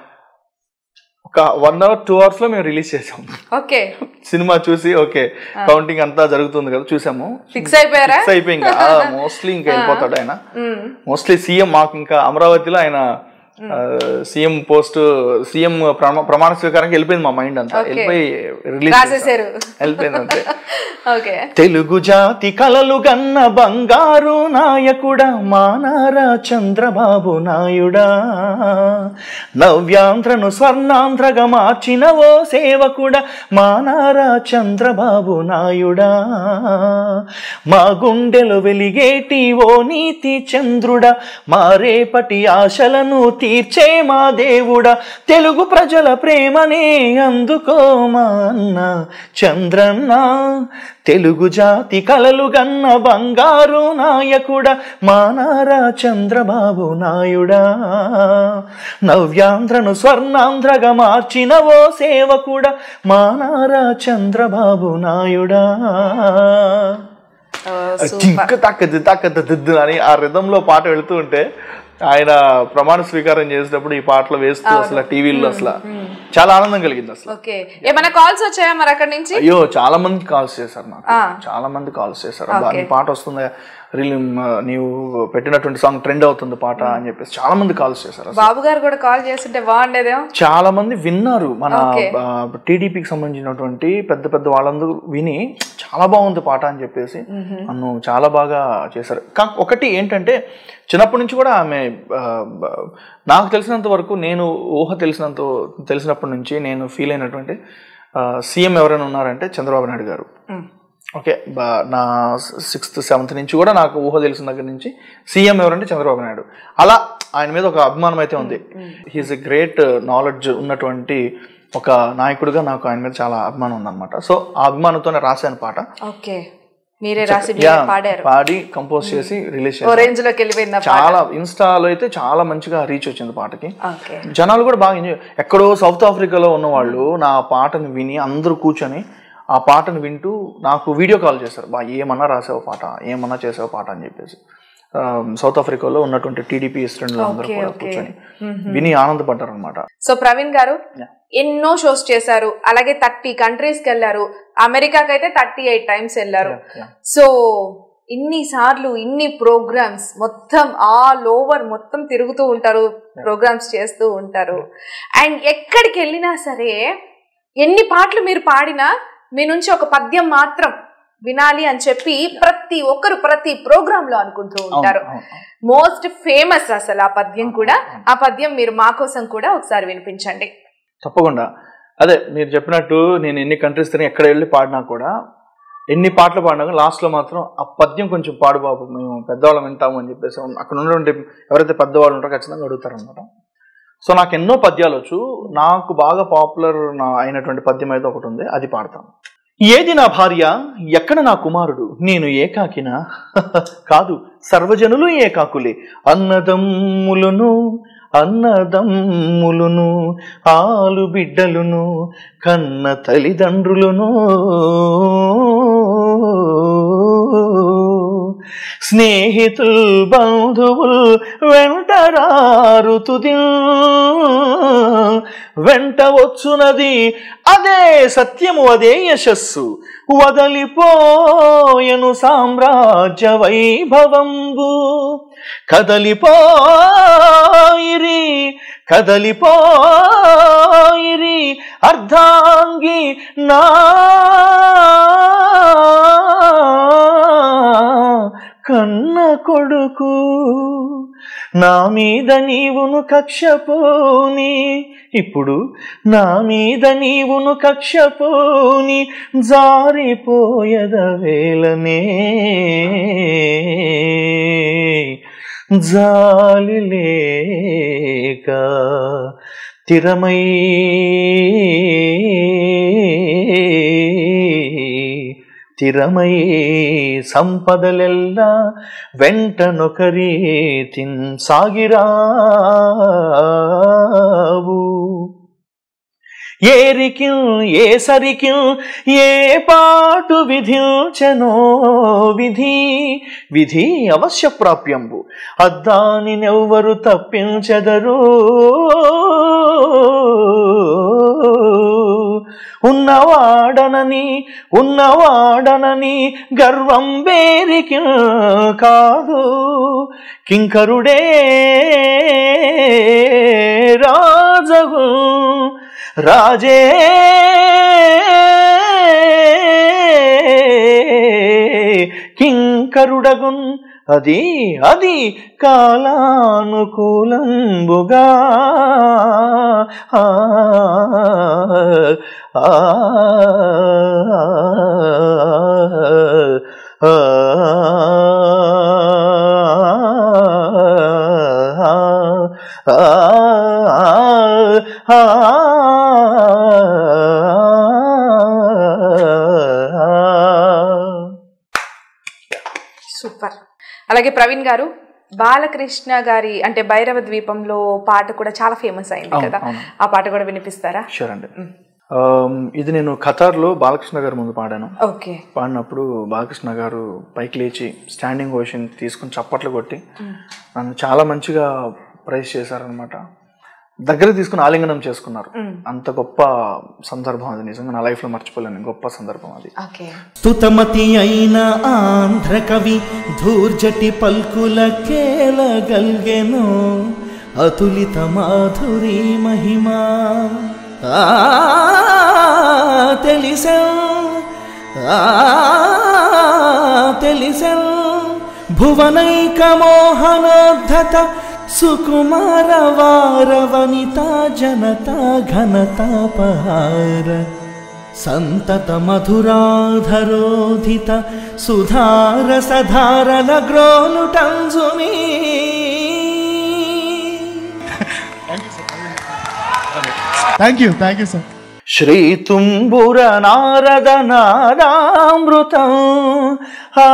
B: ఒక వన్ అవర్ టూ అవర్స్ లో మేము రిలీజ్ చేసాం
A: ఓకే
B: సినిమా చూసి ఓకే కౌంటింగ్ అంతా జరుగుతుంది కదా చూసాము
A: ఫిక్స్ అయిపోయారా
B: ఫిక్స్ అయిపోయి ఇంకా మోస్ట్లీ ఇంకా వెళ్ళిపోతాడు ఆయన
A: మ్మ్.
B: మోస్ట్లీ సీఎం మాకు ఇంకా అమరావతిలో ఆయన సీఎం పోస్ట్ సీఎం ప్రమాణ స్వీకారానికి వెళ్ళిపోయింది మా మైండ్ అంతా వెళ్ళిపోయి రిలీజ్
A: రాసేసారు
B: వెళ్ళిపోయింది అంతే
A: ఓకే
B: తెలుగు జాతి కలలు గన్న బంగారు నాయకుడా మానారా చంద్రబాబు నాయుడా నవ్యాంధ్రను స్వర్ణాంధ్రగా మార్చిన ఓ సేవకుడా మానారా చంద్రబాబు నాయుడా మా గుండెలు వెలిగేటి ఓ నీతి చంద్రుడా మా రేపటి ఆశలను తీర్చే మా దేవుడా తెలుగు ప్రజల ప్రేమనే అందుకో మా అన్న చంద్రన్న తెలుగు జాతి కలలు గన్న బంగారు నాయకుడా మానారా చంద్రబాబు నాయుడా నవ్యాంధ్రను స్వర్ణాంధ్రగా మార్చిన ఓ సేవకుడా మానారా చంద్రబాబు నాయుడా
A: ఓ,
B: చింక తక్కది తక్కది దిద్దు అని ఆ రిధంలో పాట వెళుతూ ఉంటే ఆయన ప్రమాణ స్వీకారం చేసేటప్పుడు ఈ పాటలు వేస్తూ అసలు టీవీలో అసలు చాలా ఆనందం కలిగింది అసలు
A: ఓకే ఏమైనా కాల్స్ వచ్చాయా మరి అక్కడి నుంచి
B: అయ్యో చాలా మంది కాల్స్ చేశారు నాకు
A: ఆ.
B: చాలా మంది కాల్స్ చేశారు అబ్బా, నీ పాట వస్తుందా రిలీ నీవు పెట్టినటువంటి సాంగ్ ట్రెండ్ అవుతుంది పాట అని చెప్పేసి చాలా మంది కాల్స్ చేశారు అసలు.
A: బాబు గారు కూడా కాల్ చేస్తుంటే బాగుండేదేమో
B: చాలా మంది విన్నారు మన
A: Okay.
B: టీడీపీకి సంబంధించినటువంటి పెద్ద పెద్ద వాళ్ళందరూ విని చాలా బాగుంది పాట అని చెప్పేసి నన్ను చాలా బాగా చేశారు కా ఒకటి ఏంటంటే చిన్నప్పటి నుంచి కూడా ఆమె ఆ, బ- నాకు తెలిసినంత వరకు నేను ఊహ తెలిసినంత తెలిసినప్పటి నుంచి నేను ఫీల్ అయినటువంటి సీఎం ఎవరైనా ఉన్నారంటే చంద్రబాబు నాయుడు గారు ఓకే బా- నా సిక్స్త్ సెవెంత్ నుంచి కూడా నాకు ఊహ తెలిసిన దగ్గర నుంచి సీఎం ఎవరంటే చంద్రబాబు నాయుడు అలా ఆయన మీద ఒక అభిమానం అయితే ఉంది హీఈస్ ఎ గ్రేట్ నాలెడ్జ్ ఉన్నటువంటి ఒక నాయకుడిగా నాకు ఆయన మీద చాలా అభిమానం ఉందన్నమాట సో ఆ అభిమానంతోనే రాశాను పాట
A: ఓకే మీరే రాసి మీరే
B: Yeah,
A: పాడారు
B: పాడి కంపోజ్ చేసి రిలీజ్
A: ఓ
B: చేశాను
A: రేంజ్ లోకి వెళ్ళిపోయింది ఆ పాట.
B: చాలా ఇన్స్టాలో అయితే చాలా మంచిగా రీచ్ వచ్చింది పాటకి
A: ఓకే
B: జనాలు కూడా బాగా ఎంజాయ్ ఎక్కడో సౌత్ ఆఫ్రికాలో ఉన్న వాళ్ళు నా పాటను విని అందరూ కూర్చొని ఆ పాటను వింటూ నాకు వీడియో కాల్ చేశారు బా ఏమన్నా రాసావు పాట ఏమన్నా చేసావు పాట అని చెప్పేసి ఆ, సౌత్ ఆఫ్రికాలో ఉన్నటువంటి టీడీపీ శ్రేణులు అందరూ
A: Okay,
B: కూడా
A: okay.
B: కూర్చొని విని ఆనందపడ్డారు అనమాట
A: సో ప్రవీణ్ గారు
B: Yeah.
A: ఎన్నో షోస్ చేశారు అలాగే థర్టీ కంట్రీస్ కి వెళ్ళారు అమెరికాకి అయితే థర్టీ ఎయిట్ టైమ్స్ వెళ్ళారు సో ఇన్ని సార్లు ఇన్ని ప్రోగ్రామ్స్ మొత్తం ఆల్ ఓవర్ మొత్తం తిరుగుతూ ఉంటారు ప్రోగ్రామ్స్ చేస్తూ ఉంటారు అండ్ ఎక్కడికి వెళ్ళినా సరే ఎన్ని పాటలు మీరు పాడినా మీ నుంచి ఒక పద్యం మాత్రం వినాలి అని చెప్పి ప్రతి ఒక్కరు ప్రతి ప్రోగ్రామ్ లో అనుకుంటూ ఉంటారు మోస్ట్ ఫేమస్ అసలు ఆ పద్యం కూడా ఆ పద్యం మీరు మా కోసం కూడా ఒకసారి వినిపించండి
B: తప్పకుండా అదే మీరు చెప్పినట్టు నేను ఎన్ని కంట్రీస్ తిరిగి ఎక్కడ వెళ్ళి పాడినా కూడా ఎన్ని పాటలు పాడినా కూడా లాస్ట్లో మాత్రం ఆ పద్యం కొంచెం పాడు బాబు మేము పెద్దవాళ్ళం వింటాము అని చెప్పేసి అక్కడ ఉన్నటువంటి ఎవరైతే పెద్దవాళ్ళు ఉంటారో ఖచ్చితంగా అడుగుతారనమాట సో నాకు ఎన్నో పద్యాలు వచ్చు నాకు బాగా పాపులర్ నా అయినటువంటి పద్యం అయితే ఒకటి ఉంది అది పాడతాను ఏది నా భార్య ఎక్కడ నా కుమారుడు నేను ఏకాకినా కాదు సర్వజనులు ఏకాకులే అన్నదమ్ములను అన్నదమ్ములును ఆలు బిడ్డలును కన్న తల్లిదండ్రులను స్నేహితుల్ బంధువుల్ వెంటరారు తుది వెంట వచ్చునది అదే సత్యము అదే యశస్సు వదలిపోయను సామ్రాజ్య వైభవంబు కదలిపోయిరి కదలిపోయిరి అర్ధాంగి నా కన్న కొడుకు నా మీద నీవును కక్షపోని ఇప్పుడు నా మీద నీవును కక్షపోని జారిపోయద వేలనే జాలి లేక తిరమై తిరమై సంపదలెల్ల వెంటనొకరి తిన్ సాగిరావు ఏరికి ఏ సరికి ఏ పాటు విధించనో విధి విధి అవశ్య ప్రాప్యంబు అద్దాని నెవ్వరు తప్పించెదరు ఉన్నవాడనని ఉన్నవాడనని గర్వం వేరికి కాదు కింకరుడే రాజగు రాజే కింకరుడగున్ అది అది కాలానుకూలంబుగా ఆ, ఆ, ఆ,
A: సూపర్ అలాగే ప్రవీణ్ గారు బాలకృష్ణ గారి అంటే భైరవ ద్వీపంలో పాట కూడా చాలా ఫేమస్ అయింది
B: అవును,
A: కదా
B: అవును.
A: ఆ పాట కూడా వినిపిస్తారా
B: షూర్ అండి ఆమ్, ఇది నేను ఖతార్లో బాలకృష్ణ గారి ముందు పాడాను
A: ఓకే
B: పాడినప్పుడు బాలకృష్ణ గారు పైకి లేచి స్టాండింగ్ ఓషన్ తీసుకుని చప్పట్లు కొట్టి నన్ను చాలా మంచిగా ప్రైజ్ చేశారనమాట దగ్గర తీసుకుని ఆలింగనం చేసుకున్నారు అంత గొప్ప సందర్భం అది నిజంగా నా లైఫ్లో మర్చిపోలేను గొప్ప సందర్భం అది
A: ఓకే
C: స్తుతమతి అయిన ఆంధ్ర కవి ధూర్జటి పల్కుల కేలగల్గెను అతులిత మాధురి మహిమా ఆ తెలిసెం ఆ తెలిసెం భువనైక మోహనోద్ధత సుకుమార వార వనితా జనతా ఘనతాపహార సంతత మధురాధరోధిత సుధార సధారల గ్రోలుటంజుమీ
D: thank you thank you sir
B: Shri Tumbura Narada నాదామృతం ఆ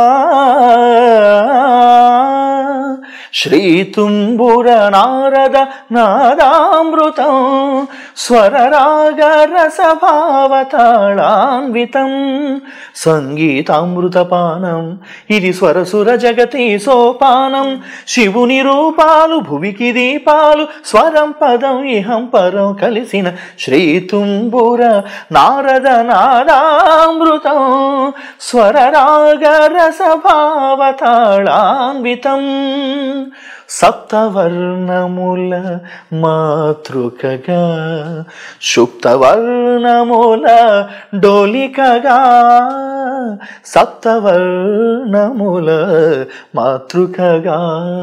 B: శ్రీ తుంబుర నారద నాదామృతం స్వరరాగ రసభావతాళాన్వితం సంగీతామృతపానం ఇది స్వరసుర జగతి సోపానం శివుని రూపాలు భువికి దీపాలు స్వరం పదం ఇహం పరం కలిసిన శ్రీ తుంబుర నారద నాదామృతం స్వరరాగ రసభావతాళాన్వితం సప్తవర్ణముల మాతృకగా సుప్తవర్ణముల డోలికగా సప్తవర్ణముల మాతృకగా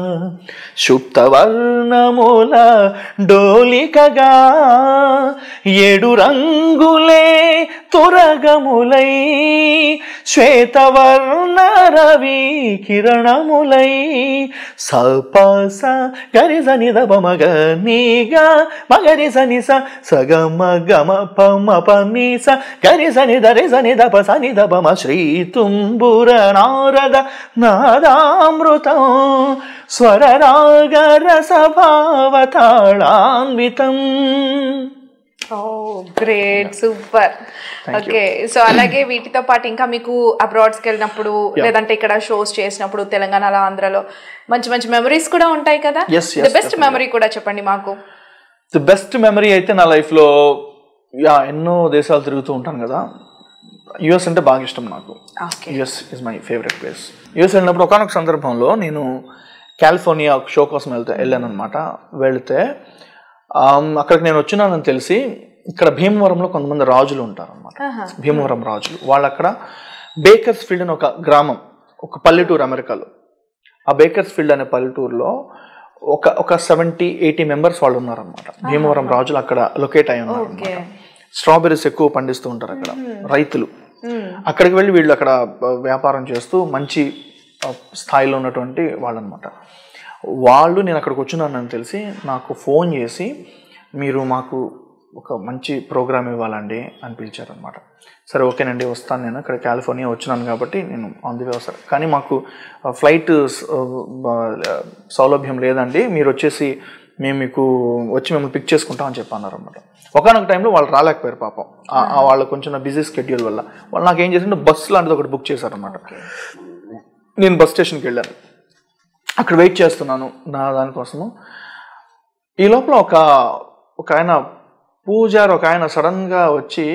B: సుప్తవర్ణముల డోలికగా ఏడు రంగులే తురగములై శ్వేతవర్ణ రవి కిరణములై సపస గరిజ నిద మగ నీగా మగరి సని స సగమ గమ పమ పని స గరి సని దరి సని దప సని దపమ శ్రీ తుంబుర నారద నాదామృతం స్వరరాగ రసభావతాళాన్వితం
A: oh great super okay so అలాగే వీటితో పాటు ఇంకా మీకు అబ్రాడ్స్కి వెళ్ళినప్పుడు లేదంటే ఇక్కడ షోస్ చేసినప్పుడు తెలంగాణలో ఆంధ్రలో మంచి మంచి మెమరీస్ కూడా ఉంటాయి కదా
B: Yes, yes,
A: the best memory కూడా చెప్పండి మాకు
B: ది బెస్ట్ మెమరీ అయితే నా లైఫ్లో యా ఎన్నో దేశాలు తిరుగుతూ ఉంటాను కదా యుఎస్ అంటే బాగా ఇష్టం నాకు
A: okay
B: US is my favourite place US వెళ్ళినప్పుడు ఒకనొక సందర్భంలో నేను కాలిఫోర్నియా ఒక షో కోసం వెళ్తే వెళ్ళాను అనమాట వెళితే ఆమ్, అక్కడికి నేను వచ్చినానని తెలిసి ఇక్కడ భీమవరంలో కొంతమంది రాజులు ఉంటారు అనమాట భీమవరం రాజులు వాళ్ళు అక్కడ బేకర్స్ ఫీల్డ్ అని ఒక గ్రామం ఒక పల్లెటూరు అమెరికాలో ఆ బేకర్స్ ఫీల్డ్ అనే పల్లెటూరులో ఒక ఒక సెవెంటీ ఎయిటీ మెంబర్స్ వాళ్ళు ఉన్నారనమాట భీమవరం రాజులు అక్కడ లొకేట్ అయి ఉన్నారు
A: ఓకే
B: స్ట్రాబెర్రీస్ ఎక్కువ పండిస్తూ ఉంటారు అక్కడ రైతులు అక్కడికి వెళ్ళి వీళ్ళు అక్కడ ఆ, వ్యాపారం చేస్తూ మంచి ఆ, స్థాయిలో ఉన్నటువంటి వాళ్ళు అనమాట వాళ్ళు నేను అక్కడికి వచ్చినానని తెలిసి నాకు ఫోన్ చేసి మీరు మాకు ఒక మంచి ప్రోగ్రామ్ ఇవ్వాలండి అని పిలిచారనమాట సరే ఓకేనండి వస్తాను నేను ఇక్కడ కాలిఫోర్నియా వచ్చినాను కాబట్టి నేను ఆన్ ది వే వస్తాను కానీ మాకు ఫ్లైట్ సౌలభ్యం లేదండి మీరు వచ్చేసి మేము మీకు వచ్చి మిమ్మల్ని పిక్ చేసుకుంటాం అని చెప్పి అన్నారు అనమాట ఒకనొక టైంలో వాళ్ళు రాలేకపోయారు పాపం ఆ- ఆ వాళ్ళ కొంచెం బిజీ స్కెడ్యూల్ వల్ల వాళ్ళు నాకు ఏం చేసింటే బస్ లాంటిది ఒకటి బుక్ చేశారనమాట నేను బస్ స్టేషన్కి వెళ్ళాను అక్కడ వెయిట్ చేస్తున్నాను నా దానికోసము ఈ లోపల ఒక ఒక ఆయన పూజారి ఒక ఆయన సడన్గా వచ్చి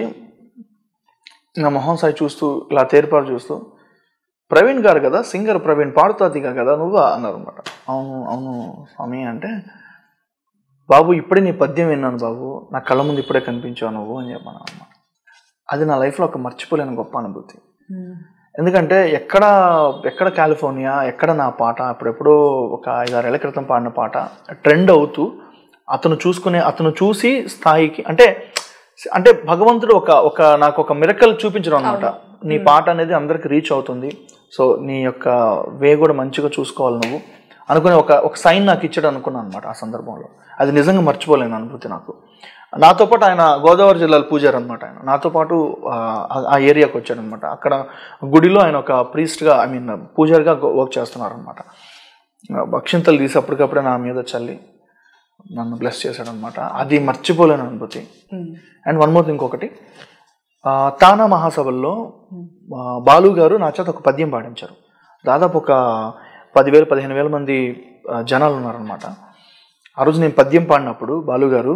B: నా మొహం సాయి చూస్తూ ఇలా తేరిపారు చూస్తూ ప్రవీణ్ గారు కదా సింగర్ ప్రవీణ్ పాడుతాదిగా కదా నువ్వా అన్నారు అనమాట అవును అవును స్వామి అంటే బాబు ఇప్పుడే నీ పద్యం విన్నాను బాబు నా కళ్ళ ముందు ఇప్పుడే కనిపించావు నువ్వు అని చెప్పాను అనమాట అది నా లైఫ్లో ఒక మర్చిపోలేని గొప్ప అనుభూతి ఎందుకంటే ఎక్కడ ఎక్కడ కాలిఫోర్నియా ఎక్కడ నా పాట అప్పుడెప్పుడో ఒక ఐదారేళ్ల క్రితం పాడిన పాట ట్రెండ్ అవుతూ అతను చూసుకునే అతను చూసి స్థాయికి అంటే అంటే భగవంతుడు ఒక ఒక నాకు ఒక మిరకల్ చూపించడం అనమాట నీ పాట అనేది అందరికి రీచ్ అవుతుంది సో నీ యొక్క వే కూడా మంచిగా చూసుకోవాలి నువ్వు అనుకుని ఒక ఒక సైన్ నాకు ఇచ్చాడు అనుకున్నాను అనమాట ఆ సందర్భంలో అది నిజంగా మర్చిపోలేను అనుభూతి నాకు నాతో పాటు ఆయన గోదావరి జిల్లాలో పూజారు అనమాట ఆయన నాతో పాటు ఆ, ఆ ఏరియాకి వచ్చాడు అనమాట అక్కడ గుడిలో ఆయన ఒక ప్రీస్ట్గా ఐ మీన్ పూజారిగా వర్క్ చేస్తున్నారు అనమాట భక్షింతలు తీసి అప్పటికప్పుడే నా మీద చల్లి నన్ను బ్లెస్ చేశాడు అనమాట అది మర్చిపోలేని అనుభూతి అండ్ వన్ మోర్ ఇంకొకటి ఆ, తానా మహాసభల్లో ఆ, బాలు గారు నా చేత ఒక పద్యం పాడించారు దాదాపు ఒక పదివేలు పదిహేను వేల మంది ఆ, జనాలు ఉన్నారనమాట ఆ రోజు నేను పద్యం పాడినప్పుడు బాలుగారు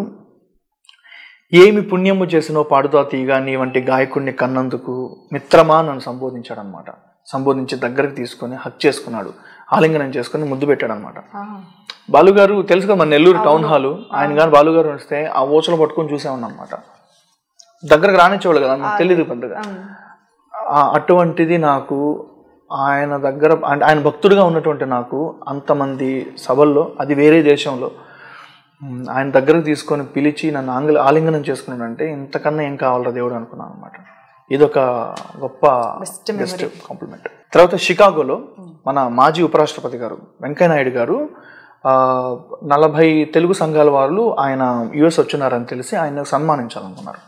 B: ఏమి పుణ్యము చేసినో పాడుతా తీగా నీ వంటి గాయకుడిని కన్నందుకు మిత్రమా నన్ను సంబోధించాడనమాట సంబోధించి దగ్గరికి తీసుకొని హక్ చేసుకున్నాడు ఆలింగనం చేసుకొని ముద్దు పెట్టాడనమాట బాలుగారు తెలుసు కదా మన నెల్లూరు టౌన్ హాల్ ఆయన కానీ బాలుగారు వస్తే ఆ ఓచలు పట్టుకొని చూసేవాడిని అనమాట దగ్గరకు రానిచ్చేవాళ్ళు కదా నాకు తెలియదు పెద్దగా ఆ, అటువంటిది నాకు ఆయన దగ్గర అంటే ఆయన భక్తుడిగా ఉన్నటువంటి నాకు అంతమంది సభల్లో అది వేరే దేశంలో ఉమ్, ఆయన దగ్గరకు తీసుకొని పిలిచి నన్ను ఆంగ్ల ఆలింగనం చేసుకున్నాడంటే ఇంతకన్నా ఏం కావాలరా దేవుడు అనుకున్నాను అనమాట ఇదొక గొప్ప బెస్ట్ కాంప్లిమెంట్ తర్వాత షికాగోలో మన మాజీ ఉపరాష్ట్రపతి గారు వెంకయ్యనాయుడు గారు ఆ, నలభై తెలుగు సంఘాల వాళ్ళు ఆయన యుఎస్ వచ్చినారని తెలిసి ఆయన సన్మానించాలనుకున్నారు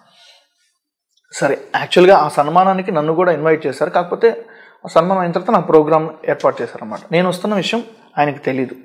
B: సరే యాక్చువల్గా ఆ సన్మానానికి నన్ను కూడా ఇన్వైట్ చేశారు కాకపోతే ఆ సన్మానం అయిన తర్వాత నా ప్రోగ్రామ్ ఏర్పాటు చేశారన్నమాట నేను వస్తున్న విషయం ఆయనకి తెలీదు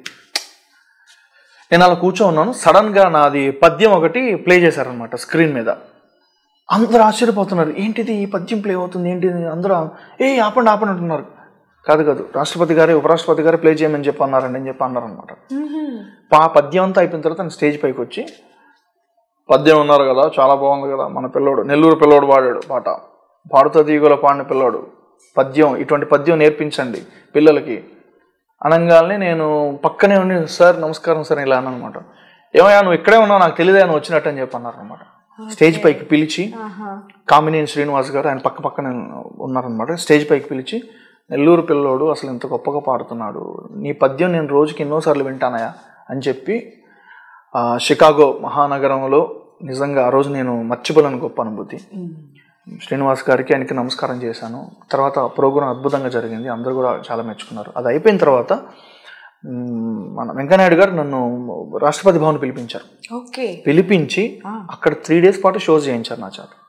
B: నేను అలా కూర్చో ఉన్నాను సడన్గా నాది పద్యం ఒకటి ప్లే చేశారనమాట స్క్రీన్ మీద అందరూ ఆశ్చర్యపోతున్నారు ఏంటిది ఈ పద్యం ప్లే అవుతుంది ఏంటిది అందరూ ఏ ఆపండి ఆపండి అంటున్నారు కాదు కాదు రాష్ట్రపతి గారే ఉపరాష్ట్రపతి గారే ప్లే చేయమని చెప్పి అన్నారండి అని చెప్పి అన్నారు అనమాట ఆ పద్యం అంతా అయిపోయిన తర్వాత నేను స్టేజ్ పైకి వచ్చి పద్యం ఉన్నారు కదా చాలా బాగుంది కదా మన పిల్లోడు నెల్లూరు పిల్లోడు పాడాడు పాట పాడుతా తీగల పాడిన పిల్లోడు పద్యం ఇటువంటి పద్యం నేర్పించండి పిల్లలకి అనగానే నేను పక్కనే ఉండి సార్ నమస్కారం సార్ ఇలా అనమాట ఏమయ్యా నువ్వు ఇక్కడే ఉన్నావు నాకు తెలియదా నువ్వు వచ్చినట్టు అని చెప్పి అన్నారు అనమాట స్టేజ్ పైకి పిలిచి కామినేని శ్రీనివాస్ గారు ఆయన పక్క పక్కనే ఉన్నారనమాట స్టేజ్ పైకి పిలిచి నెల్లూరు పిల్లోడు అసలు ఇంత గొప్పగా పాడుతున్నాడు నీ పద్యం నేను రోజుకి ఎన్నోసార్లు వింటానయా అని చెప్పి ఆ, షికాగో మహానగరంలో నిజంగా ఆ రోజు నేను మర్చిపోలేని గొప్ప అనుభూతి శ్రీనివాస్ గారికి ఆయనకి నమస్కారం చేశాను తర్వాత ప్రోగ్రాం అద్భుతంగా జరిగింది అందరూ కూడా చాలా మెచ్చుకున్నారు అది అయిపోయిన తర్వాత మ్, మన వెంకయ్యనాయుడు గారు నన్ను రాష్ట్రపతి భవన్ పిలిపించారు
A: ఓకే
B: పిలిపించి అక్కడ త్రీ డేస్ పాటు షోస్ చేయించారు నా చేత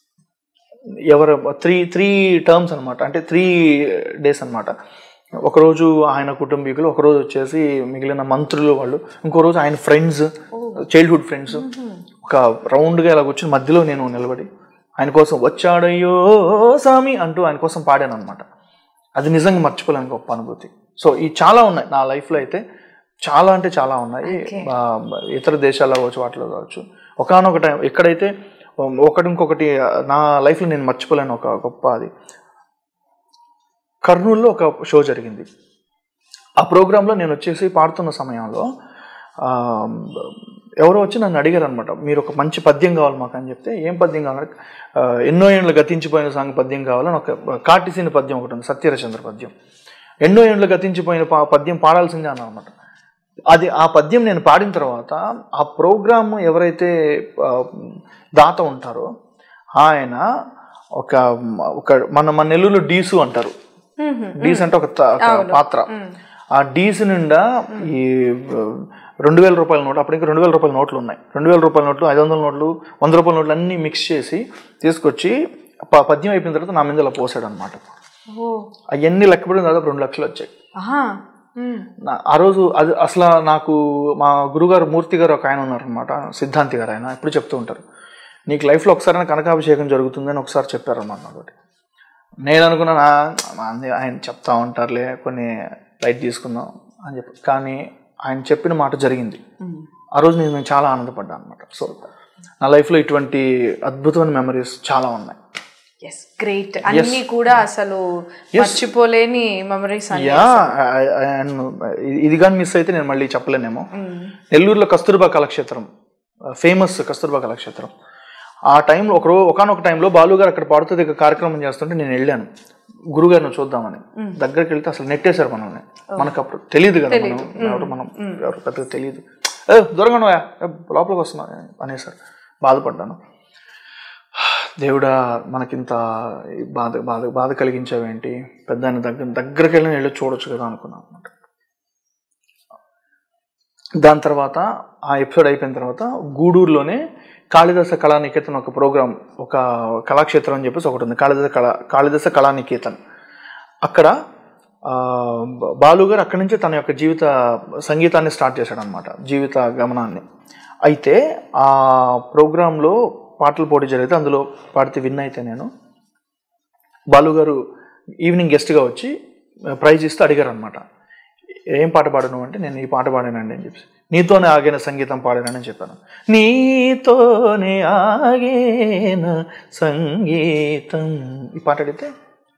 B: ఎవరు త్రీ త్రీ టర్మ్స్ అనమాట అంటే త్రీ డేస్ అనమాట ఒకరోజు ఆయన కుటుంబీకులు ఒకరోజు వచ్చేసి మిగిలిన మంత్రులు వాళ్ళు ఇంకో రోజు ఆయన ఫ్రెండ్స్ చైల్డ్హుడ్ ఫ్రెండ్స్ ఒక రౌండ్గా ఇలా కూర్చొని మధ్యలో నేను నిలబడి ఆయన కోసం వచ్చాడయ్యో సామి అంటూ ఆయన కోసం పాడాను అనమాట అది నిజంగా మర్చిపోలేని గొప్ప అనుభూతి సో ఈ చాలా ఉన్నాయి నా లైఫ్లో అయితే చాలా అంటే చాలా ఉన్నాయి ఆ, ఇతర దేశాల్లో కావచ్చు వాటిలో కావచ్చు ఒకనొక టైం ఎక్కడైతే ఒకటి ఇంకొకటి నా లైఫ్లో నేను మర్చిపోలేను ఒక గొప్ప అది కర్నూలులో ఒక షో జరిగింది ఆ ప్రోగ్రాంలో నేను వచ్చేసి పాడుతున్న సమయంలో ఆ, ఎవరో వచ్చి నన్ను అడిగారు అనమాట మీరు ఒక మంచి పద్యం కావాలి మాకు అని చెప్తే ఏం పద్యం కావాలంటే ఆ, ఎన్నో ఏళ్ళు గతించిపోయిన సాంగ్ పద్యం కావాలని ఒక కాటిసిన పద్యం ఒకటి ఉంది సత్యరచంద్ర పద్యం ఎన్నో ఏళ్ళు గతించిపోయిన పా- పద్యం పాడాల్సిందే అన్న అనమాట అది ఆ పద్యం నేను పాడిన తర్వాత ఆ ప్రోగ్రామ్ ఎవరైతే ఆ, దాత ఉంటారో ఆయన ఒక ఒక మన మన నెల్లూరులో డీసు అంటారు డీస్ అంటే ఒక త- ఒక పాత్ర ఆ డీస్ నిండా ఈ ఆ, రెండు వేల రూపాయల నోట్లు అప్పటికి రెండు వేల రూపాయల నోట్లు ఉన్నాయి రెండు వేల రూపాయల నోట్లు ఐదు వందల నోట్లు వంద రూపాయల నోట్లు అన్నీ మిక్స్ చేసి తీసుకొచ్చి ప- పద్యం అయిపోయిన తర్వాత నా మీద ఇలా పోసాడు అనమాట అవన్నీ లెక్కపడిన దాదాపు రెండు లక్షలు వచ్చాయి
A: ఆహా ఉమ్.
B: నా- ఆ రోజు అది అసలు నాకు మా గురుగారు మూర్తి గారు ఒక ఆయన ఉన్నారనమాట సిద్ధాంతి గారు ఆయన ఎప్పుడు చెప్తూ ఉంటారు నీకు లైఫ్లో ఒకసారి కనకాభిషేకం జరుగుతుందని ఒకసారి చెప్పారన్నమాట నాతోటి నేను అనుకున్నాను "ఆ, అంది- ఆయన చెప్తా ఉంటారులే కొన్ని లైట్ తీసుకుందాం అని చెప్పి కానీ ఆయన చెప్పిన మాట జరిగింది ఆ రోజు నేను చాలా ఆనందపడ్డాను అనమాట సో నా లైఫ్లో ఇటువంటి అద్భుతమైన మెమరీస్ చాలా ఉన్నాయి
A: ఎస్ గ్రేట్ అన్ని కూడా అసలు మర్చిపోలేని మెమరీస్ అన్ని
B: యా అండ్ ఇది కానీ మిస్ అయితే నేను మళ్ళీ చెప్పలేనేమో నెల్లూరులో కస్తూర్బా కళాక్షేత్రం ఫేమస్ కస్తూర్బా కళాక్షేత్రం ఆ టైంలో ఒక రోజు ఒకనొక టైంలో బాలు గారు అక్కడ పాడుతూ దగ్గర కార్యక్రమం చేస్తుంటే నేను వెళ్ళాను గురుగారిని చూద్దామని దగ్గరికి వెళ్తే అసలు నెట్టేశారు మనల్ని మనకు అప్పుడు తెలియదు కదా మనం ఎవరు మనం ఎవరు పెద్దగా తెలియదు ఏ దూరంగా ఉన్నావా? ఏ, లోపలికి వస్తున్నా అనేసారు బాధపడ్డాను దేవుడా మనకింత ఈ బాధ బాధ బాధ కలిగించావేంటి పెద్ద ఆయన దగ్గర దగ్గరికి వెళ్ళి వెళ్ళి చూడొచ్చు కదా అనుకున్నాను అనమాట దాని తర్వాత ఆ ఎపిసోడ్ అయిపోయిన తర్వాత గూడూరులోనే కాళిదాస కళానికేతన్ ఒక ప్రోగ్రామ్ ఒక కళాక్షేత్రం అని చెప్పేసి ఒకటి ఉంది కాళిదాస కళా కాళిదాస కళానికేతన్ అక్కడ ఆ, బ- బాలు గారు అక్కడి నుంచి తన యొక్క జీవిత సంగీతాన్ని స్టార్ట్ చేశాడు అనమాట జీవిత గమనాన్ని అయితే ఆ ప్రోగ్రాంలో పాటల పోటీ జరిగితే అందులో పాడితే విన్ అయితే నేను బాలు గారు ఈవినింగ్ గెస్ట్గా వచ్చి ప్రైజ్ ఇస్తూ అడిగారు అనమాట ఏం పాట పాడను అంటే నేను ఈ పాట పాడానండి అని చెప్పి నీతోనే ఆగిన సంగీతం పాడానని చెప్పాను నీతోనే ఆగిన సంగీతం ఈ పాట అడిగితే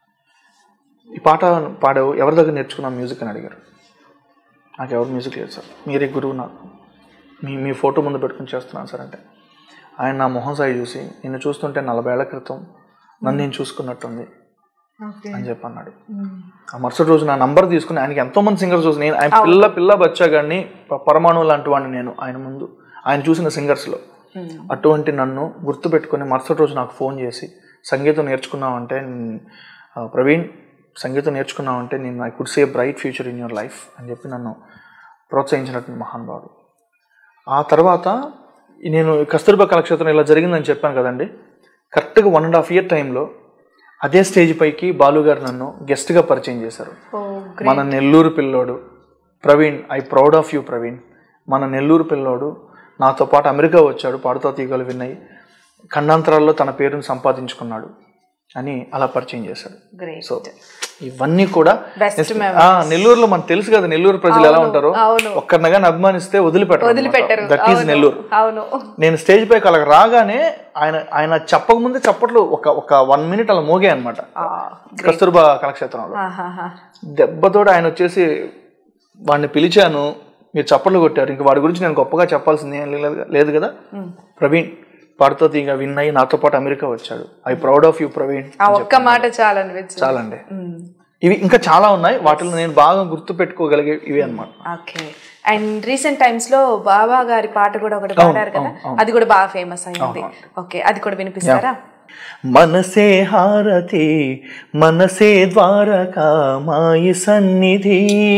B: ఈ పాట పాడావు ఎవరి దగ్గర నేర్చుకున్నావు మ్యూజిక్ అని అడిగారు నాకు ఎవరు మ్యూజిక్ లేదు సార్ మీరే గురువు నాకు మీ మీ ఫోటో ముందు పెట్టుకుని చేస్తున్నాను సార్ అంటే ఆయన నా మొహం సాయి చూసి నిన్ను చూస్తుంటే నలభై ఏళ్ల క్రితం నన్ను నేను చూసుకున్నట్టుంది అని చెప్పి అన్నాడు ఆ మరుసటి రోజు నా నంబర్ తీసుకుని ఆయనకి ఎంతో మంది సింగర్స్ చూసి నేను ఆయన పిల్ల పిల్ల బచ్చాగాడిని ప- పరమాణువు లాంటి వాడిని నేను ఆయన ముందు ఆయన చూసిన సింగర్స్లో అటువంటి నన్ను గుర్తుపెట్టుకొని మరుసటి రోజు నాకు ఫోన్ చేసి సంగీతం నేర్చుకున్నావంటే ఆ, ప్రవీణ్ సంగీతం నేర్చుకున్నావంటే నేను I could say bright future in your life అని చెప్పి నన్ను ప్రోత్సహించినటువంటి మహానుభావుడు ఆ తర్వాత నేను కస్తూర్బా కళాక్షేత్రం ఇలా జరిగిందని చెప్పాను కదండి కరెక్ట్గా వన్ అండ్ హాఫ్ ఇయర్ టైంలో అదే స్టేజ్ పైకి బాలు గారు నన్ను గెస్ట్గా పరిచయం చేశారు మన నెల్లూరు పిల్లోడు Praveen I proud of you Praveen మన నెల్లూరు పిల్లోడు నాతో పాటు అమెరికా వచ్చాడు పాడుతా తీగలు విన్నాయి ఖండాంతరాల్లో తన పేరును సంపాదించుకున్నాడు అని అలా పరిచయం చేశాడు
A: గ్రేట్
B: సో ఇవన్నీ కూడా
A: Best
B: ఆ, నెల్లూరులో మనకు తెలుసు కదా నెల్లూరు ప్రజలు ఎలా ఉంటారో
A: అవును.
B: ఒక్కరిని కానీ అభిమానిస్తే వదిలిపెట్టరు
A: వదిలిపెట్టరు
B: దట్ ఈస్
A: అవును,
B: నెల్లూరు
A: అవును
B: నేను స్టేజ్ పైకి అలా రాగానే ఆయన ఆయన చెప్పకముందే చప్పట్లు ఒక ఒక వన్ మినిట్ అలా మోగాయి అనమాట
A: ఆ,
B: కస్తూర్బా కళాక్షేత్రంలో
A: ఆహాహా.
B: దెబ్బతోడు ఆయన వచ్చేసి వాడిని పిలిచాను మీరు చప్పట్లు కొట్టారు ఇంక వాడి గురించి నేను గొప్పగా చెప్పాల్సింది ఏం లేదు- లేదు కదా ప్రవీణ్ పాడుతో తీగ విన్ అయ్యి నాతో పాటు అమెరికా వచ్చాడు I proud of you Praveen
A: ఆ ఒక్క మాట చాలా అనిపించింది
B: చాలండి ఇవి ఇంకా చాలా ఉన్నాయి వాటిలో నేను బాగా గుర్తు పెట్టుకోగలిగే ఇవి అనమాట
A: ఓకే అండ్ రీసెంట్ టైమ్స్ లో బాబా గారి పాట కూడా ఒకటి పాడారు కదా అది కూడా బాగా ఫేమస్ అయింది ఓకే అది కూడా వినిపిస్తారా
B: మనసే హారతి మనసే ద్వారకా మాయి సన్నిధి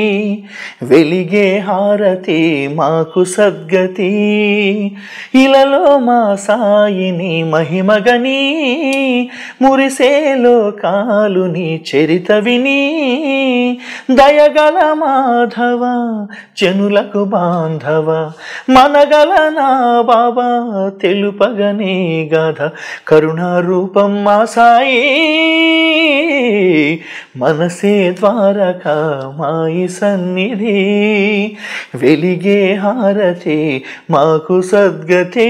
B: వెలిగే హారతి మాకు సద్గతి ఇలలో మా సాయిని మహిమగని మురిసే లోకాలు నీ చరిత విని దయగల మాధవ జనులకు బాంధవ మనగల నా బాబా తెలుపగనే గాథ కరుణారూపం మా సాయి మనసే ద్వారకా మాయి సన్నిధి వెలిగే హారతి మాకు సద్గతే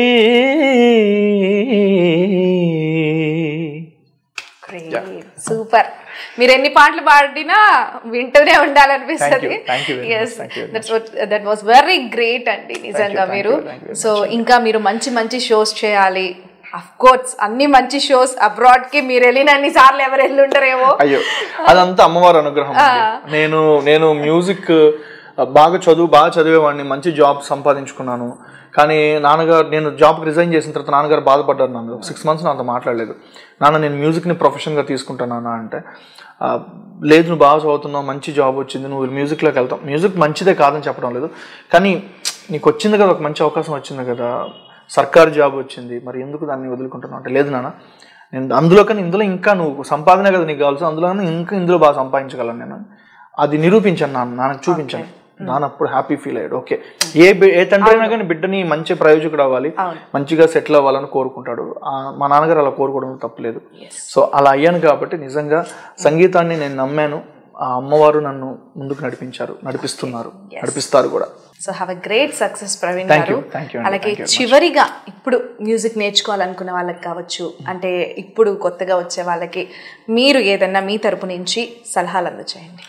A: సూపర్ మీరు ఎన్ని పాటలు పాడినా వింటూనే ఉండాలనిపిస్తుంది
B: Thank you. Thank you very much.
A: Yes
B: Thank you very
A: that was very great అండి నిజంగా
B: thank
A: మీరు
B: you, thank you very
A: so ఇంకా మీరు మంచి మంచి షోస్ చేయాలి అఫ్ కోర్స్ అన్ని మంచి షోస్ అబ్రాడ్ కి మీరు వెళ్ళిన అన్ని సార్లు ఎవరు వెళ్ళి ఉంటారేమో
B: అయ్యో అదంతా అమ్మవారి అనుగ్రహం అండి. నేను నేను మ్యూజిక్ బాగా చదువు బాగా చదివేవాడిని మంచి జాబ్ సంపాదించుకున్నాను కానీ నాన్నగారు నేను జాబ్కి రిజైన్ చేసిన తర్వాత నాన్నగారు బాధపడ్డారు నన్ను సిక్స్ మంత్స్ నాతో మాట్లాడలేదు నాన్న నేను మ్యూజిక్ని ప్రొఫెషన్గా తీసుకుంటాను అంటే "ఆ, లేదు నువ్వు బాగా చదువుతున్నావు మంచి జాబ్ వచ్చింది నువ్వు మ్యూజిక్లోకి వెళ్తావు మ్యూజిక్ మంచిదే కాదని చెప్పడం లేదు కానీ నీకు వచ్చింది కదా ఒక మంచి అవకాశం వచ్చింది కదా సర్కార్ జాబ్ వచ్చింది మరి ఎందుకు దాన్ని వదులుకుంటున్నావు అంటే లేదు నాన్న నేను అందులో కానీ ఇందులో ఇంకా నువ్వు సంపాదన కదా నీకు కావాల్సి అందులో కన్నా ఇంకా ఇందులో బాగా సంపాదించగలను నేను అది నిరూపించాను నాన్న నాన్నకు చూపించాను నాన్న అప్పుడు హ్యాపీ ఫీల్ అయ్యాడు ఓకే ఏ బి- ఏ తండ్రి అయినా కానీ బిడ్డని మంచి ప్రయోజకుడు అవ్వాలి మంచిగా సెటిల్ అవ్వాలని కోరుకుంటాడు ఆ, మా నాన్నగారు అలా కోరుకోవడం తప్పలేదు సో అలా అయ్యాను కాబట్టి నిజంగా సంగీతాన్ని నేను నమ్మాను ఆ అమ్మవారు నన్ను ముందుకు నడిపించారు నడిపిస్తున్నారు నడిపిస్తారు కూడా
A: so have a great success Praveen
B: Thank
A: గారు
B: you, thank you అండి,
A: అలాగే
B: thank you very much.
A: చివరిగా ఇప్పుడు మ్యూజిక్ నేర్చుకోవాలనుకునే వాళ్ళకి కావచ్చు అంటే ఇప్పుడు కొత్తగా వచ్చే వాళ్ళకి మీరు ఏదన్నా మీ తరపు నుంచి సలహాలు అందచేయండి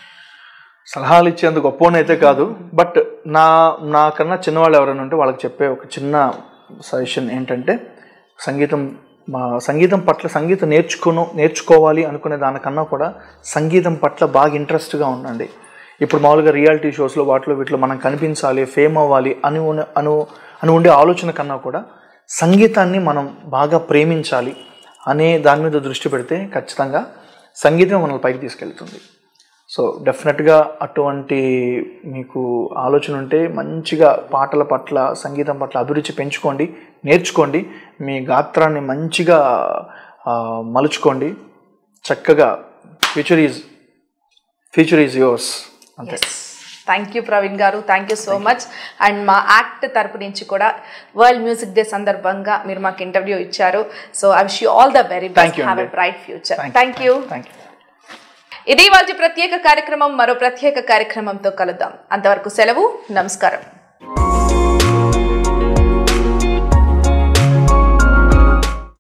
B: సలహాలు ఇచ్చేందుకు గొప్పనైతే కాదు బట్ నా నాకన్నా చిన్నవాళ్ళు ఎవరైనా ఉంటే వాళ్ళకి చెప్పే ఒక చిన్న సజెషన్ ఏంటంటే సంగీతం మా సంగీతం పట్ల సంగీతం నేర్చుకును నేర్చుకోవాలి అనుకునే దానికన్నా కూడా సంగీతం పట్ల బాగా ఇంట్రెస్ట్గా ఉండండి ఇప్పుడు మామూలుగా రియాలిటీ షోస్లో వాటిలో వీటిలో మనం కనిపించాలి ఫేమ్ అవ్వాలి అని ఉన్న- అను అని ఉండే ఆలోచన కన్నా కూడా సంగీతాన్ని మనం బాగా ప్రేమించాలి అనే దాని మీద దృష్టి పెడితే ఖచ్చితంగా సంగీతం మనల్ని పైకి తీసుకెళ్తుంది సో డెఫినెట్గా అటువంటి మీకు ఆలోచన ఉంటే మంచిగా పాటల పట్ల సంగీతం పట్ల అభిరుచి పెంచుకోండి నేర్చుకోండి మీ గాత్రాన్ని మంచిగా ఆ, మలుచుకోండి చక్కగా future is future is yours అంతే
A: thank you Praveen garu thank you so much and మా యాక్ట్ తరపు నుంచి కూడా వరల్డ్ మ్యూజిక్ డే సందర్భంగా మీరు మాకు ఇంటర్వ్యూ ఇచ్చారు so I wish you all the very
B: Thank
A: best
B: you
A: have a
B: అండి.
A: Bright future
B: Thank you.
A: Thank you
B: thank you
A: ఇది వాళ్ళ ప్రత్యేక కార్యక్రమం మరో ప్రత్యేక కార్యక్రమంతో కలుద్దాం అంతవరకు సెలవు నమస్కారం